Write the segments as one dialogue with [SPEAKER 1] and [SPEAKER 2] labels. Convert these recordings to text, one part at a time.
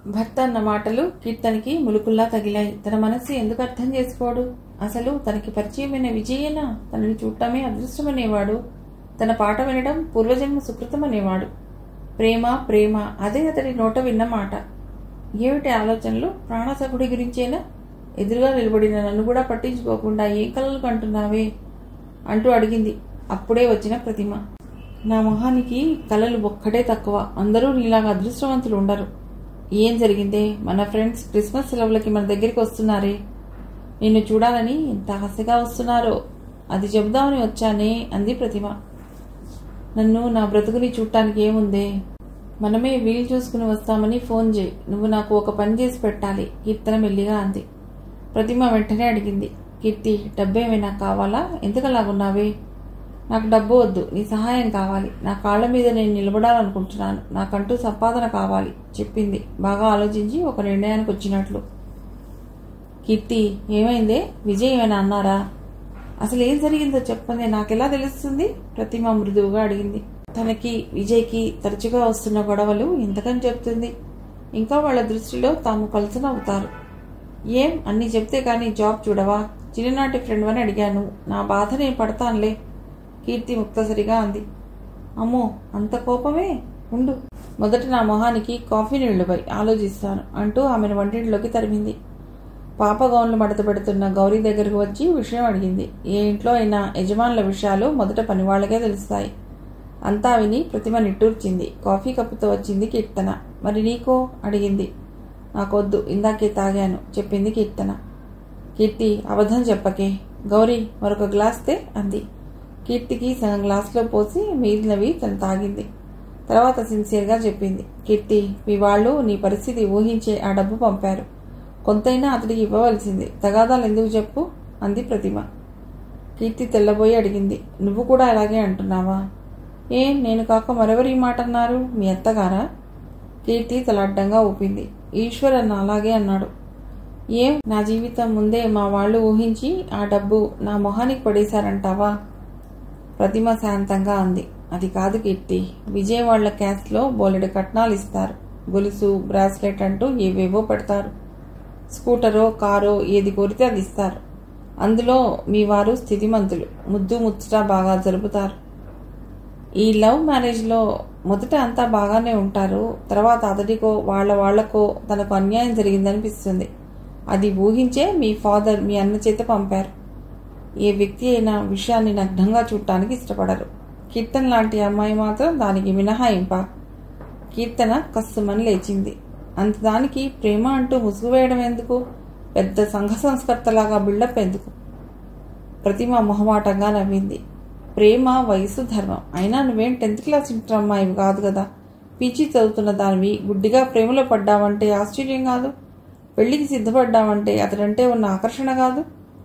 [SPEAKER 1] భర్త అన్న మాటలు కీర్తనికి ములుకుల్లా తగిలాయి తన మనస్సు ఎందుకు అర్థం చేసుకోడు అసలు తనకి పరిచయమైన విజయేనా తనని చూడటమే అదృష్టమనేవాడు తన పాట వినడం పూర్వజన్మ సుకృతం అనేవాడు ప్రేమ ప్రేమ అదే అతడి నోట విన్న మాట ఏమిటి ఆలోచనలు ప్రాణసఖుడి గురించేనా ఎదురుగా నిలబడిన నన్ను కూడా పట్టించుకోకుండా ఏం కలలు కంటున్నావే అంటూ అడిగింది అప్పుడే వచ్చిన ప్రతిమ నా మొహానికి కలలు ఒక్కటే తక్కువ అందరూ నీలాగా అదృష్టవంతులు ఉండరు ఏం జరిగిందే మన ఫ్రెండ్స్ క్రిస్మస్ సెలవులకి మన దగ్గరికి వస్తున్నారే నిన్ను చూడాలని ఎంత ఆశగా వస్తున్నారో అది చెబుదామని వచ్చానే అంది ప్రతిమ నన్ను నా బ్రతుకుని చూడటానికి ఏముందే మనమే వీలు చూసుకుని వస్తామని ఫోన్ చేయి నువ్వు నాకు ఒక పని చేసి పెట్టాలి కీర్తన మెల్లిగా అంది ప్రతిమ వెంటనే అడిగింది కీర్తి డబ్బేమైనా కావాలా ఎందుకలాగున్నావే నాకు డబ్బు వద్దు నీ సహాయం కావాలి నా కాళ్ళ మీద నేను నిలబడాలనుకుంటున్నాను నాకంటూ సంపాదన కావాలి చెప్పింది బాగా ఆలోచించి ఒక నిర్ణయానికి వచ్చినట్లు కీర్తి ఏమైందే విజయ్ ఏమైనా అన్నారా అసలు ఏం జరిగిందో చెప్పండి నాకెలా తెలుస్తుంది ప్రతిమ మృదువుగా అడిగింది తనకి విజయ్కి తరచుగా వస్తున్న గొడవలు ఎంతకని చెప్తుంది ఇంకా వాళ్ళ దృష్టిలో తాము కలుసునవుతారు ఏం అన్ని చెప్తే కానీ జాబ్ చూడవా చిన్ననాటి ఫ్రెండ్ అని అడిగాను నా బాధ నేను పడతానులే కీర్తి ముక్తసరిగా అంది అమ్మో అంత కోపమే ఉండు మొదట నా మొహానికి కాఫీ నీళ్లుపై ఆలోచిస్తాను అంటూ ఆమెను వంటింట్లోకి తరిమింది పాప గౌన్లు మడత పెడుతున్న గౌరీ దగ్గరకు వచ్చి విషయం అడిగింది ఏ ఇంట్లో అయినా యజమానుల విషయాలు మొదట పనివాళ్లకే తెలుస్తాయి అంతా విని ప్రతిమ నిట్టూర్చింది కాఫీ కప్పుతో వచ్చింది కీర్తన మరి నీకో అడిగింది నాకొద్దు ఇందాకే తాగాను చెప్పింది కీర్తన కీర్తి అబద్ధం చెప్పకే గౌరీ మరొక గ్లాస్ తే అంది కీర్తికి సగం గ్లాసులో పోసి మిగిలినవి తను తాగింది తర్వాత సిన్సియర్గా చెప్పింది కీర్తి మీ వాళ్ళు నీ పరిస్థితి ఊహించే ఆ డబ్బు పంపారు కొంతైనా అతడికి ఇవ్వవలసింది తగాదాలు ఎందుకు చెప్పు అంది ప్రతిమ కీర్తి తెల్లబోయి అడిగింది నువ్వు కూడా అలాగే అంటున్నావా ఏం నేను కాక మరెవరు ఈ మాట అన్నారు మీ అత్తగారా కీర్తి తల అడ్డంగా ఊపింది ఈశ్వర్ అన్న అలాగే అన్నాడు ఏం నా జీవితం ముందే మా వాళ్ళు ఊహించి ఆ డబ్బు నా మొహానికి పడేశారంటావా ప్రతిమ శాంతంగా అంది అది కాదు కీర్తి విజయ్ వాళ్ల క్యాస్ట్లో బోలెడు కట్నాలు ఇస్తారు గొలుసు బ్రాస్లెట్ అంటూ ఏవేవో పెడతారు స్కూటరో కారో ఏది కోరితే అది ఇస్తారు అందులో మీ వారు స్థితిమంతులు ముద్దు ముచ్చట బాగా జరుపుతారు ఈ లవ్ మ్యారేజ్లో మొదట అంతా బాగానే ఉంటారు తర్వాత అతడికో వాళ్ళ వాళ్లకో తనకు అన్యాయం జరిగిందనిపిస్తుంది అది ఊహించే మీ ఫాదర్ మీ అన్న చేత పంపారు ఏ వ్యక్తి అయినా విషయాన్ని నగ్నంగా చూడటానికి ఇష్టపడరు కీర్తన లాంటి అమ్మాయి మాత్రం దానికి మినహాయింప కీర్తన కస్సుమని లేచింది అంతదానికి ప్రేమ అంటూ ముసుగు వేయడం ఎందుకు పెద్ద సంఘ సంస్కర్తలాగా బిల్డప్ ఎందుకు ప్రతిమ మొహమాటంగా నవ్వింది ప్రేమ వయసు ధర్మం అయినా నువ్వేం టెన్త్ క్లాస్ ఇంటర్ అమ్మాయివి కాదు కదా పీజీ చదువుతున్న దానివి గుడ్డిగా ప్రేమలో పడ్డావంటే ఆశ్చర్యం కాదు పెళ్లికి సిద్ధపడ్డావంటే అతడంటే ఉన్న ఆకర్షణ కాదు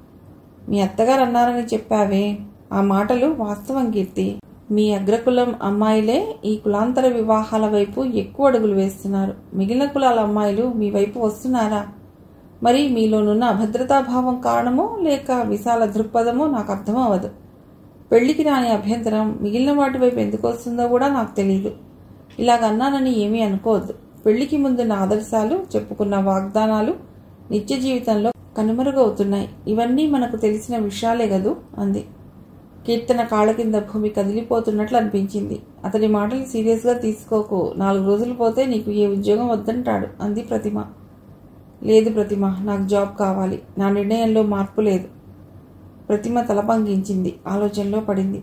[SPEAKER 1] మీ అత్తగారు అన్నారని చెప్పావే ఆ మాటలు వాస్తవం కీర్తి మీ అగ్రకులం అమ్మాయిలే ఈ కులాంతర వివాహాల వైపు ఎక్కువ అడుగులు వేస్తున్నారు మిగిలిన కులాల అమ్మాయిలు మీ వైపు వస్తున్నారా మరి మీలోనున్న అభద్రతాభావం కారణమో లేక విశాల దృక్పథమో నాకు అర్థం అవ్వదు పెళ్లికి రాని అభ్యంతరం మిగిలిన వాటి వైపు ఎందుకు వస్తుందో కూడా నాకు తెలియదు ఇలాగన్నానని ఏమీ అనుకోవద్దు పెళ్లికి ముందు నా ఆదర్శాలు చెప్పుకున్న వాగ్దానాలు నిత్య జీవితంలో కనుమరుగవుతున్నాయి ఇవన్నీ మనకు తెలిసిన విషయాలే కదూ అంది కీర్తన కాళ్ళ కింద భూమి కదిలిపోతున్నట్లు అనిపించింది అతడి మాటలు సీరియస్గా తీసుకోకు నాలుగు రోజులు పోతే నీకు ఏ ఉద్యోగం వద్దంటాడు అంది ప్రతిమ లేదు ప్రతిమ నాకు జాబ్ కావాలి నా నిర్ణయంలో మార్పు లేదు ప్రతిమ తలపంకించింది ఆలోచనలో పడింది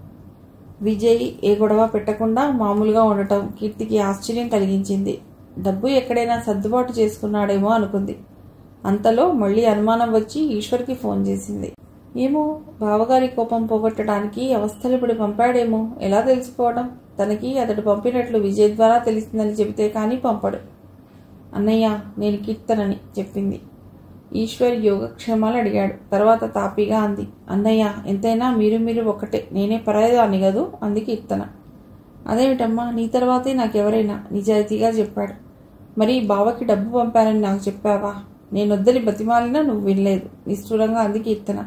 [SPEAKER 1] విజయ్ ఏ గొడవ పెట్టకుండా మామూలుగా ఉండటం కీర్తికి ఆశ్చర్యం కలిగించింది డబ్బు ఎక్కడైనా సర్దుబాటు చేసుకున్నాడేమో అనుకుంది అంతలో మళ్ళీ అనుమానం వచ్చి ఈశ్వర్కి ఫోన్ చేసింది ఏమో బావగారి కోపం పోగొట్టడానికి అవస్థలు పడి పంపాడేమో ఎలా తెలుసుకోవడం తనకి అతడు పంపినట్లు విజయ్ ద్వారా తెలిసిందని చెబితే కానీ పంపడు అన్నయ్య నేను కీర్తనని చెప్పింది ఈశ్వర్ యోగక్షేమాలు అడిగాడు తర్వాత తాపీగా అంది అన్నయ్య ఎంతైనా మీరు మీరు ఒక్కటే నేనే పరాయదాన్ని కదూ అంది కీర్తన అదేమిటమ్మా నీ తర్వాతే నాకెవరైనా నిజాయితీగా చెప్పాడు మరి బావకి డబ్బు పంపానని నాకు చెప్పావా నేనొద్దని బతిమాలినా నువ్వు వినలేదు నిష్ఠూరంగా అంది కీర్తన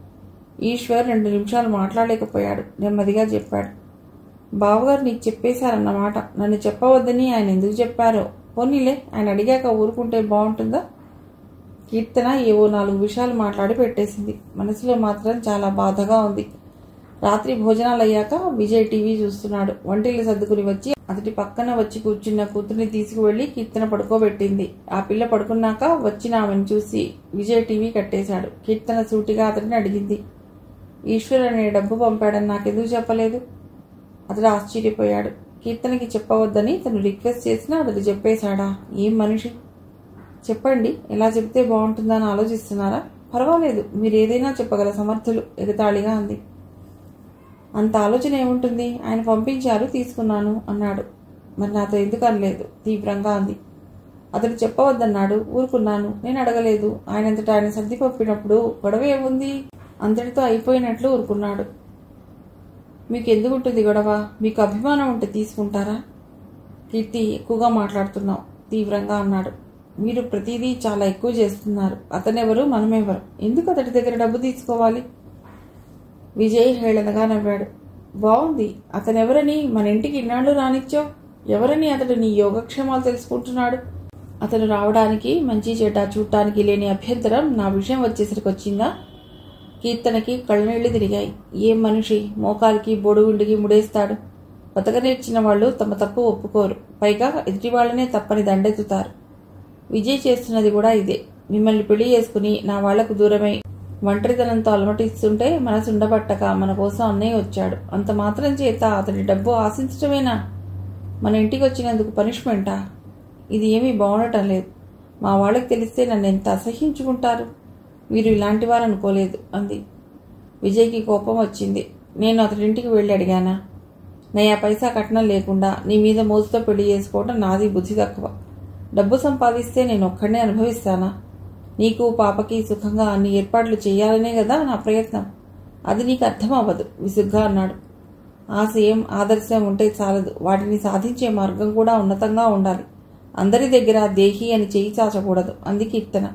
[SPEAKER 1] ఈశ్వర్ రెండు నిమిషాలు మాట్లాడలేకపోయాడు నెమ్మదిగా చెప్పాడు బావగారు నీకు చెప్పేశారన్నమాట నన్ను చెప్పవద్దని ఆయన ఎందుకు చెప్పారో పోనీలే ఆయన అడిగాక ఊరుకుంటే బాగుంటుందా కీర్తన ఏవో నాలుగు విషయాలు మాట్లాడి పెట్టేసింది మనసులో మాత్రం చాలా బాధగా ఉంది రాత్రి భోజనాలు అయ్యాక విజయ్ టీవీ చూస్తున్నాడు వంటిల్లు సర్దుకుని వచ్చి అతడి పక్కన వచ్చి కూర్చున్న కూతుర్ని తీసుకువెళ్లి కీర్తన పడుకోబెట్టింది ఆ పిల్ల పడుకున్నాక వచ్చిన ఆమెను చూసి విజయ్ టీవీ కట్టేశాడు కీర్తన సూటిగా అతడిని అడిగింది ఈశ్వర్ అనే డబ్బు పంపాడని నాకెందుకు చెప్పలేదు అతడు ఆశ్చర్యపోయాడు కీర్తనకి చెప్పవద్దని తను రిక్వెస్ట్ చేసినా అతడు చెప్పేశాడా ఏం మనిషి చెప్పండి ఎలా చెప్తే బాగుంటుందని ఆలోచిస్తున్నారా పర్వాలేదు మీరు ఏదైనా చెప్పగల సమర్థులు ఎగతాళిగా అంది అంత ఆలోచన ఏముంటుంది ఆయన పంపించారు తీసుకున్నాను అన్నాడు మరి నాతో ఎందుకు అనలేదు తీవ్రంగా అంది అతడు చెప్పవద్దన్నాడు ఊరుకున్నాను నేను అడగలేదు ఆయనంతటా ఆయన సర్ది పంపినప్పుడు గొడవ ఏముంది అంతటితో అయిపోయినట్లు ఊరుకున్నాడు మీకు ఎందుకు ఉంటుంది గొడవ మీకు అభిమానం ఉంటే తీసుకుంటారా కీర్తి ఎక్కువగా మాట్లాడుతున్నావు తీవ్రంగా అన్నాడు మీరు ప్రతిదీ చాలా ఎక్కువ చేస్తున్నారు అతనెవరు మనమెవరు ఎందుకు అతడి దగ్గర డబ్బు తీసుకోవాలి విజయ్ హేళనగా నవ్వాడు బాగుంది అతనెవరని మన ఇంటికి ఇన్నాళ్ళు రానిచ్చావు ఎవరని అతడు నీ యోగక్షేమాలు తెలుసుకుంటున్నాడు అతను రావడానికి మంచి చెడ్డ చూడటానికి లేని అభ్యంతరం నా విషయం వచ్చేసరికి వచ్చిందా కీర్తనకి కళ్ళనీళ్లు తిరిగాయి ఏం మనిషి మోకాలికి బొడుగుండికి ముడేస్తాడు బతక నేర్చిన వాళ్ళు తమ తప్పు ఒప్పుకోరు పైగా ఎదుటి వాళ్ళనే తప్పని దండెత్తుతారు విజయ్ చేస్తున్నది కూడా ఇదే మిమ్మల్ని పెళ్లి చేసుకుని నా వాళ్లకు దూరమై ఒంటరితనంతో అలమటిస్తుంటే మనసు ఉండబట్టక మన కోసం అన్నయ్య వచ్చాడు అంత మాత్రం చేత అతడి డబ్బు ఆశించటమేనా మన ఇంటికి వచ్చినందుకు పనిష్మెంటా ఇది ఏమీ బాగుండటం లేదు మా వాళ్ళకి తెలిస్తే నన్ను ఎంత అసహ్యించుకుంటారు మీరు ఇలాంటి వారు అనుకోలేదు అంది విజయ్కి కోపం వచ్చింది నేను అతడింటికి వెళ్ళి అడిగానా నయా పైసా కట్నం లేకుండా నీ మీద మోజుతో పెళ్లి చేసుకోవడం నాది బుద్ధి తక్కువ డబ్బు సంపాదిస్తే నేను ఒక్కడనే అనుభవిస్తానా నీకు పాపకి సుఖంగా అన్ని ఏర్పాట్లు చేయాలనే కదా నా ప్రయత్నం అది నీకు అర్థం అవ్వదు విసుగ్గా అన్నాడు ఆశయం ఆదర్శం ఉంటే చాలదు వాటిని సాధించే మార్గం కూడా ఉన్నతంగా ఉండాలి అందరి దగ్గర దేహి అని చేయి చాచకూడదు అంది కీర్తన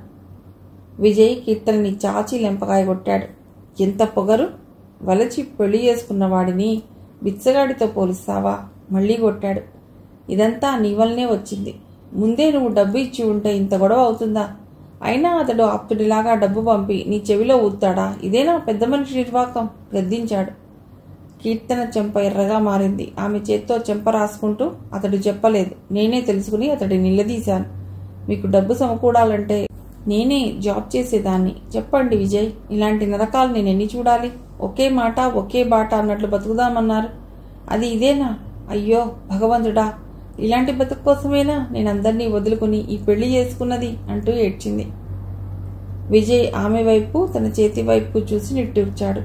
[SPEAKER 1] విజయ్ కీర్తనని చాచి లెంపకాయ కొట్టాడు ఎంత పొగరు వలచి పెళ్లి చేసుకున్న వాడిని బిచ్చగాడితో పోలిస్తావా మళ్ళీ కొట్టాడు ఇదంతా నీ వల్లనే వచ్చింది ముందే నువ్వు డబ్బు ఇచ్చి ఉంటే ఇంత గొడవ అవుతుందా అయినా అతడు ఆప్తుడిలాగా డబ్బు పంపి నీ చెవిలో ఊతాడా ఇదేనా పెద్ద మనిషి నిర్వాకం గద్దించాడు కీర్తన చెంప ఎర్రగా మారింది ఆమె చేత్తో చెంప రాసుకుంటూ అతడు చెప్పలేదు నేనే తెలుసుకుని అతడి నిలదీశాను మీకు డబ్బు సమకూడాలంటే నేనే జాబ్ చేసేదాన్ని చెప్పండి విజయ్ ఇలాంటి నరకాలు నేను ఎన్ని చూడాలి ఒకే మాట ఒకే బాట అన్నట్లు బతుకుదామన్నారు అది ఇదేనా అయ్యో భగవంతుడా ఇలాంటి బతుకు కోసమేనా నేను అందరినీ వదులుకుని ఈ పెళ్లి చేసుకున్నది అంటూ ఏడ్చింది విజయ్ ఆమె వైపు తన చేతి వైపు చూసి నిట్టూర్చాడు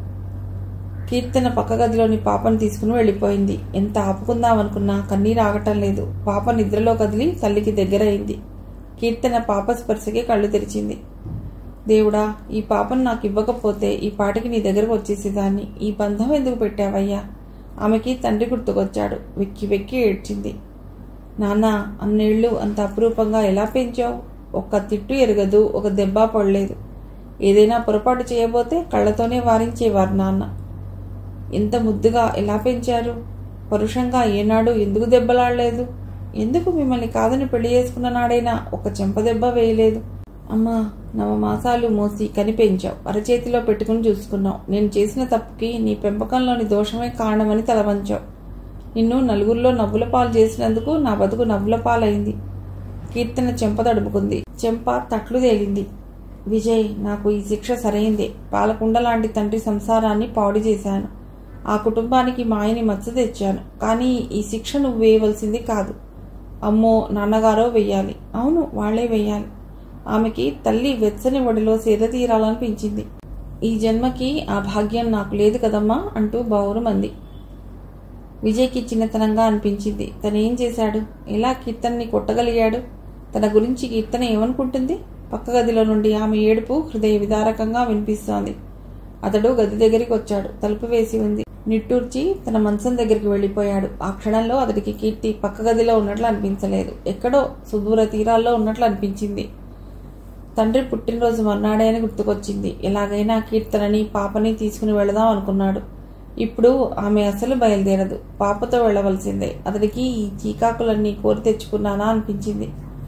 [SPEAKER 1] కీర్తన పక్క గదిలోని పాపను తీసుకుని వెళ్ళిపోయింది ఎంత ఆపుకుందామనుకున్నా కన్నీరు ఆగటం లేదు పాప నిద్రలో కదిలి తల్లికి దగ్గరైంది కీర్తన పాప స్పర్శకి కళ్ళు తెరిచింది దేవుడా ఈ పాపను నాకు ఇవ్వకపోతే ఈ పాటికి నీ దగ్గరకు వచ్చేసేదాన్ని ఈ బంధం ఎందుకు పెట్టావయ్యా ఆమెకి తండ్రి గుర్తుకొచ్చాడు వెక్కి వెక్కి ఏడ్చింది నాన్న అన్నేళ్ళు అంత అపురూపంగా ఎలా పెంచావు ఒక్క తిట్టు ఎరగదు ఒక దెబ్బ పడలేదు ఏదైనా పొరపాటు చేయబోతే కళ్ళతోనే వారించేవారు నాన్న ఎంత ముద్దుగా ఎలా పెంచారు పరుషంగా ఏనాడు ఎందుకు దెబ్బలాడలేదు ఎందుకు మిమ్మల్ని కాదని పెళ్లి చేసుకున్న నాడైనా ఒక చెంపదెబ్బ వేయలేదు అమ్మా నవమాసాలు మోసి కనిపెంచావు అరచేతిలో పెట్టుకుని చూసుకున్నావు నేను చేసిన తప్పుకి నీ పెంపకంలోని దోషమే కారణమని తలవంచావు నిన్ను నలుగురిలో నవ్వుల పాలు చేసినందుకు నా బతుకు నవ్వుల పాలైంది కీర్తన చెంప తడుపుకుంది చెంప తట్లు తేలింది విజయ్ నాకు ఈ శిక్ష సరైందే పాలకుండ లాంటి తండ్రి సంసారాన్ని పాడు చేశాను ఆ కుటుంబానికి మాయని మచ్చ తెచ్చాను కానీ ఈ శిక్ష నువ్వు వేయవలసింది కాదు అమ్మో నాన్నగారో వెయ్యాలి అవును వాళ్లే వెయ్యాలి ఆమెకి తల్లి వెచ్చని ఒడిలో సేద తీరాలనిపించింది ఈ జన్మకి ఆ భాగ్యం నాకు లేదు కదమ్మా అంటూ బావురుమంది విజయ్కి చిన్నతనంగా అనిపించింది తనేం చేశాడు ఎలా కీర్తన్ని కొట్టగలిగాడు తన గురించి కీర్తన ఏమనుకుంటుంది పక్క గదిలో నుండి ఆమె ఏడుపు హృదయ విదారకంగా వినిపిస్తోంది అతడు గది దగ్గరికి వచ్చాడు తలుపు వేసి ఉంది నిట్టూర్చి తన మంచం దగ్గరికి వెళ్ళిపోయాడు ఆ క్షణంలో అతడికి కీర్తి పక్క గదిలో ఉన్నట్లు అనిపించలేదు ఎక్కడో సుదూర తీరాల్లో ఉన్నట్లు అనిపించింది తండ్రి పుట్టినరోజు మర్నాడే అని గుర్తుకొచ్చింది ఎలాగైనా కీర్తనని పాపని తీసుకుని వెళదాం అనుకున్నాడు ఇప్పుడు ఆమె అసలు బయలుదేరదు పాపతో వెళ్ళవలసిందే అతడికి ఈ చీకాకులన్నీ కోరి తెచ్చుకున్నానా అనిపించింది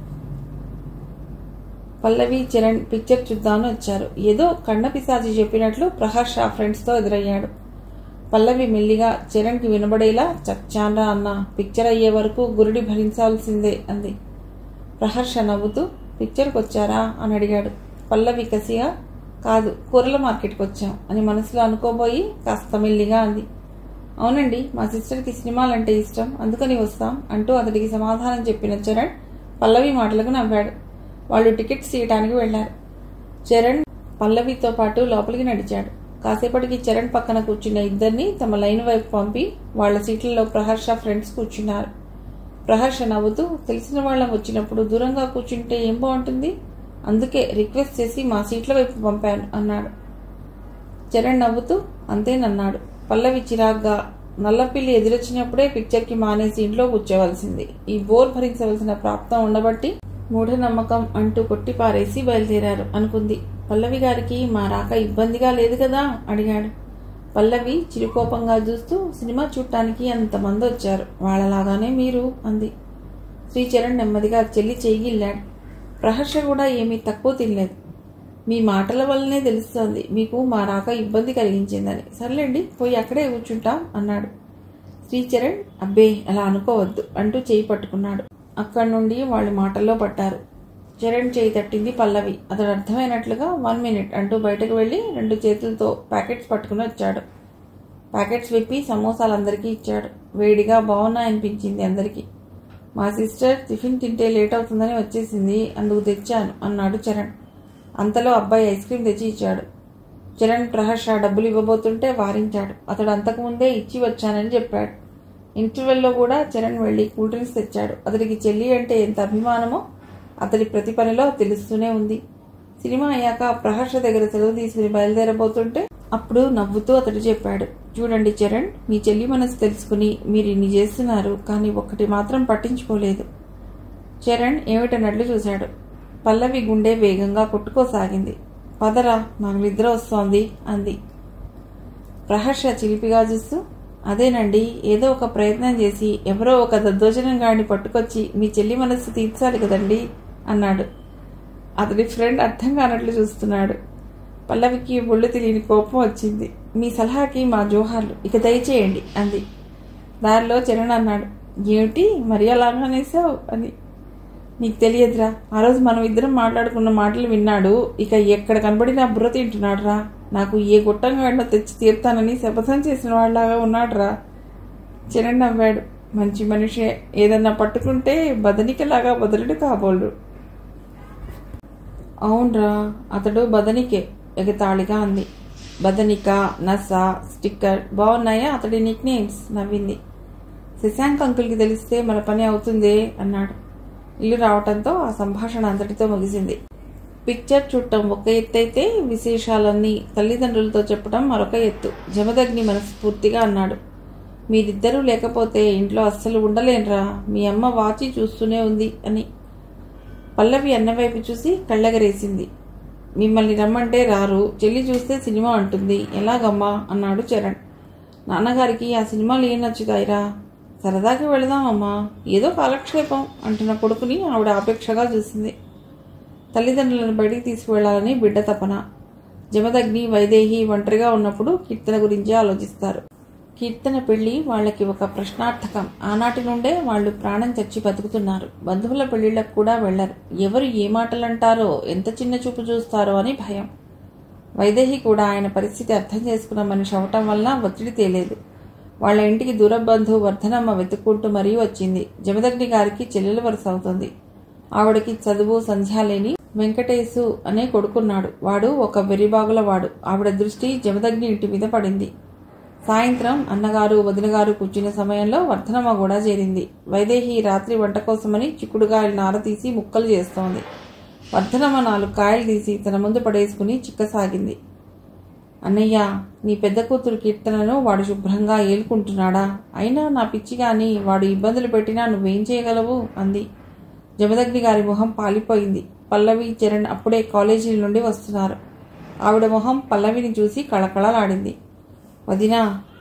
[SPEAKER 1] పల్లవి చరణ్ పిక్చర్ చూద్దామని వచ్చారు ఏదో కండ పిశాచి చెప్పినట్లు ప్రహర్ష ఫ్రెండ్స్తో ఎదురయ్యాడు పల్లవి మెల్లిగా చరణ్కి వినబడేలా చచ్చాన్రా అన్న పిక్చర్ అయ్యే వరకు గురుడి భరించాల్సిందే అంది ప్రహర్ష నవ్వుతూ పిక్చర్కి వచ్చారా అని అడిగాడు పల్లవి కసిగా కాదు కూరల మార్కెట్కి వచ్చాం అని మనసులో అనుకోబోయి కాస్త మెల్లిగా అంది అవునండి మా సిస్టర్కి సినిమాలంటే ఇష్టం అందుకని వస్తాం అంటూ అతడికి సమాధానం చెప్పిన చరణ్ పల్లవి మాటలకు నవ్వాడు వాళ్ళు టికెట్స్ తీయటానికి వెళ్లారు చరణ్ పల్లవితో పాటు లోపలికి నడిచాడు కాసేపటికి చరణ్ పక్కన కూర్చున్న ఇద్దరిని తమ లైన్ వైపు పంపి వాళ్ల సీట్లలో ప్రహర్ష ఫ్రెండ్స్ కూర్చున్నారు ప్రహర్ష నవ్వుతూ తెలిసిన వాళ్ళం వచ్చినప్పుడు దూరంగా కూర్చుంటే ఏం బాగుంటుంది అందుకే రిక్వెస్ట్ చేసి మా సీట్ల వైపు పంపాను అన్నాడు చరణ్ నవ్వుతూ అంతేనన్నాడు పల్లవి చిరాగ్గా నల్లపిల్లి ఎదురొచ్చినప్పుడే పిక్చర్కి మానేసి ఇంట్లో కూర్చోవలసింది ఈ బోర్ భరించవలసిన ప్రాప్తం ఉండబట్టి మూఢనమ్మకం అంటూ కొట్టి పారేసి బయలుదేరారు అనుకుంది పల్లవి గారికి మా రాక ఇబ్బందిగా లేదు కదా అడిగాడు పల్లవి చిరుకోపంగా చూస్తూ సినిమా చూడటానికి అంతమంది వచ్చారు వాళ్ళలాగానే మీరు అంది శ్రీచరణ్ నెమ్మదిగా చెల్లి చేయిల్లాడు ప్రహర్ష కూడా ఏమీ తక్కువ తినలేదు మీ మాటల వల్లనే తెలుస్తోంది మీకు మా రాక ఇబ్బంది కలిగించిందని సర్లేండి పోయి అక్కడే కూర్చుంటాం అన్నాడు శ్రీచరణ్ అబ్బే అలా అనుకోవద్దు అంటూ చేయి పట్టుకున్నాడు అక్కడి నుండి వాళ్ళు మాటల్లో పట్టారు చరణ్ చేయి తట్టింది పల్లవి అతడు అర్థమైనట్లుగా వన్ మినిట్ అంటూ బయటకు వెళ్ళి రెండు చేతులతో ప్యాకెట్స్ పట్టుకుని వచ్చాడు ప్యాకెట్స్ విప్పి సమోసాలు అందరికీ ఇచ్చాడు వేడిగా బాగున్నాయనిపించింది అందరికీ మా సిస్టర్ టిఫిన్ తింటే లేట్ అవుతుందని వచ్చేసింది అందుకు తెచ్చాను అన్నాడు చరణ్ అంతలో అబ్బాయి ఐస్ క్రీమ్ తెచ్చి ఇచ్చాడు చరణ్ ప్రహర్ష డబ్బులు ఇవ్వబోతుంటే వారించాడు అతడు అంతకుముందే ఇచ్చి వచ్చానని చెప్పాడు ఇంటర్వెల్లో కూడా చరణ్ వెళ్ళి కూల్ డ్రింక్స్ తెచ్చాడు అతడికి చెల్లి అంటే ఎంత అభిమానమో అతడి ప్రతి పనిలో తెలుస్తూనే ఉంది సినిమా అయ్యాక ప్రహర్ష దగ్గర సెలవు తీసుకుని బయలుదేరబోతుంటే అప్పుడు నవ్వుతూ అతడు చెప్పాడు చూడండి చరణ్ మీ చెల్లి మనసు తెలుసుకుని మీరు ఇన్ని చేస్తున్నారు కానీ ఒక్కటి మాత్రం పట్టించుకోలేదు చరణ్ ఏమిటన్నట్లు చూశాడు పల్లవి గుండె వేగంగా కొట్టుకోసాగింది పదరా నాకు నిద్ర వస్తోంది అంది ప్రహర్ష చిలిపిగా చూస్తూ అదేనండి ఏదో ఒక ప్రయత్నం చేసి ఎవరో ఒక దద్దోజనం గాడిని పట్టుకొచ్చి మీ చెల్లి మనస్సు తీర్చాలి కదండి అన్నాడు అతడి ఫ్రెండ్ అర్థం కానట్లు చూస్తున్నాడు పల్లవికి ఒళ్ళు తెలియని కోపం వచ్చింది మీ సలహాకి మా జోహార్లు ఇక దయచేయండి అంది దారిలో చరణ్ అన్నాడు ఏమిటి మరి అలాగనేసావు అని నీకు తెలియదురా ఆ రోజు మనం ఇద్దరం మాట్లాడుకున్న మాటలు విన్నాడు ఇక ఎక్కడ కనబడినా బుర్ర తింటున్నాడు రా నాకు ఏ గుట్టంగాడినో తెచ్చి తీర్తానని శపథం చేసిన వాళ్ళలాగా ఉన్నాడురా చరణ్ నవ్వాడు మంచి మనిషే ఏదన్నా పట్టుకుంటే బదనికలాగా బదులుడు కాబోలు అవునరా అతడు బదనికే ఎగతాళిగా అంది బదనిక నస స్టిక్కర్ బాగున్నాయా అతడి నిక్ నేమ్స్ నవ్వింది శశాంక్ అంకుల్కి తెలిస్తే మన పని అవుతుందే అన్నాడు ఇల్లు రావటంతో ఆ సంభాషణ అంతటితో ముగిసింది పిక్చర్ చూడటం ఒక ఎత్తు అయితే విశేషాలన్నీ తల్లిదండ్రులతో చెప్పడం మరొక ఎత్తు జమదగ్ని మనస్ఫూర్తిగా అన్నాడు మీరిద్దరూ లేకపోతే ఇంట్లో అస్సలు ఉండలేనురా మీ అమ్మ వాచి చూస్తూనే ఉంది అని పల్లవి అన్నవైపు చూసి కళ్ళగరేసింది మిమ్మల్ని రమ్మంటే రారు చెల్లి చూస్తే సినిమా అంటుంది ఎలాగమ్మా అన్నాడు చరణ్ నాన్నగారికి ఆ సినిమాలు ఏం నచ్చుతాయిరా సరదాగా వెళదామమ్మా ఏదో కాలక్షేపం అంటున్న కొడుకుని ఆవిడ ఆపేక్షగా చూసింది తల్లిదండ్రులను బయటికి తీసుకువెళ్లాలని బిడ్డ తపన జమదగ్ని వైదేహి ఒంటరిగా ఉన్నప్పుడు కీర్తన గురించి ఆలోచిస్తారు కీర్తన పెళ్లి వాళ్ళకి ఒక ప్రశ్నార్థకం ఆనాటి నుండే వాళ్ళు ప్రాణం చచ్చి బతుకుతున్నారు బంధువుల పెళ్లిళ్లకు కూడా వెళ్లరు ఎవరు ఏ మాటలంటారో ఎంత చిన్న చూపు చూస్తారో అని భయం వైదేహి కూడా ఆయన పరిస్థితి అర్థం చేసుకున్న మనిషి అవటం వల్ల ఒత్తిడి తేలేదు వాళ్ళ ఇంటికి దూర బంధువు వర్ధనమ్మ వెతుక్కుంటూ మరీ వచ్చింది జమదగ్ని గారికి చెల్లెల వరుస అవుతుంది ఆవిడకి చదువు సంధ్య లేని వెంకటేశు అనే కొడుకున్నాడు వాడు ఒక వెర్రిబాగుల వాడు ఆవిడ దృష్టి జమదగ్ని ఇంటి మీద పడింది సాయంత్రం అన్నగారు వదినగారు కూర్చున్న సమయంలో వర్ధనమ్మ కూడా చేరింది వైదేహి రాత్రి వంట కోసమని చిక్కుడుగాయలు నార తీసి ముక్కలు చేస్తోంది వర్ధనమ్మ నాలుగు కాయలు తీసి తన ముందు పడేసుకుని చిక్కసాగింది అన్నయ్య నీ పెద్ద కూతురు కీర్తనను వాడు శుభ్రంగా ఏలుకుంటున్నాడా అయినా నా పిచ్చి గాని వాడు ఇబ్బందులు పెట్టినా నువ్వేం చేయగలవు అంది జమదగ్ని గారి మొహం పాలిపోయింది పల్లవి చరణ్ అప్పుడే కాలేజీ నుండి వస్తున్నారు ఆవిడ మొహం పల్లవిని చూసి కళకళలాడింది వదినా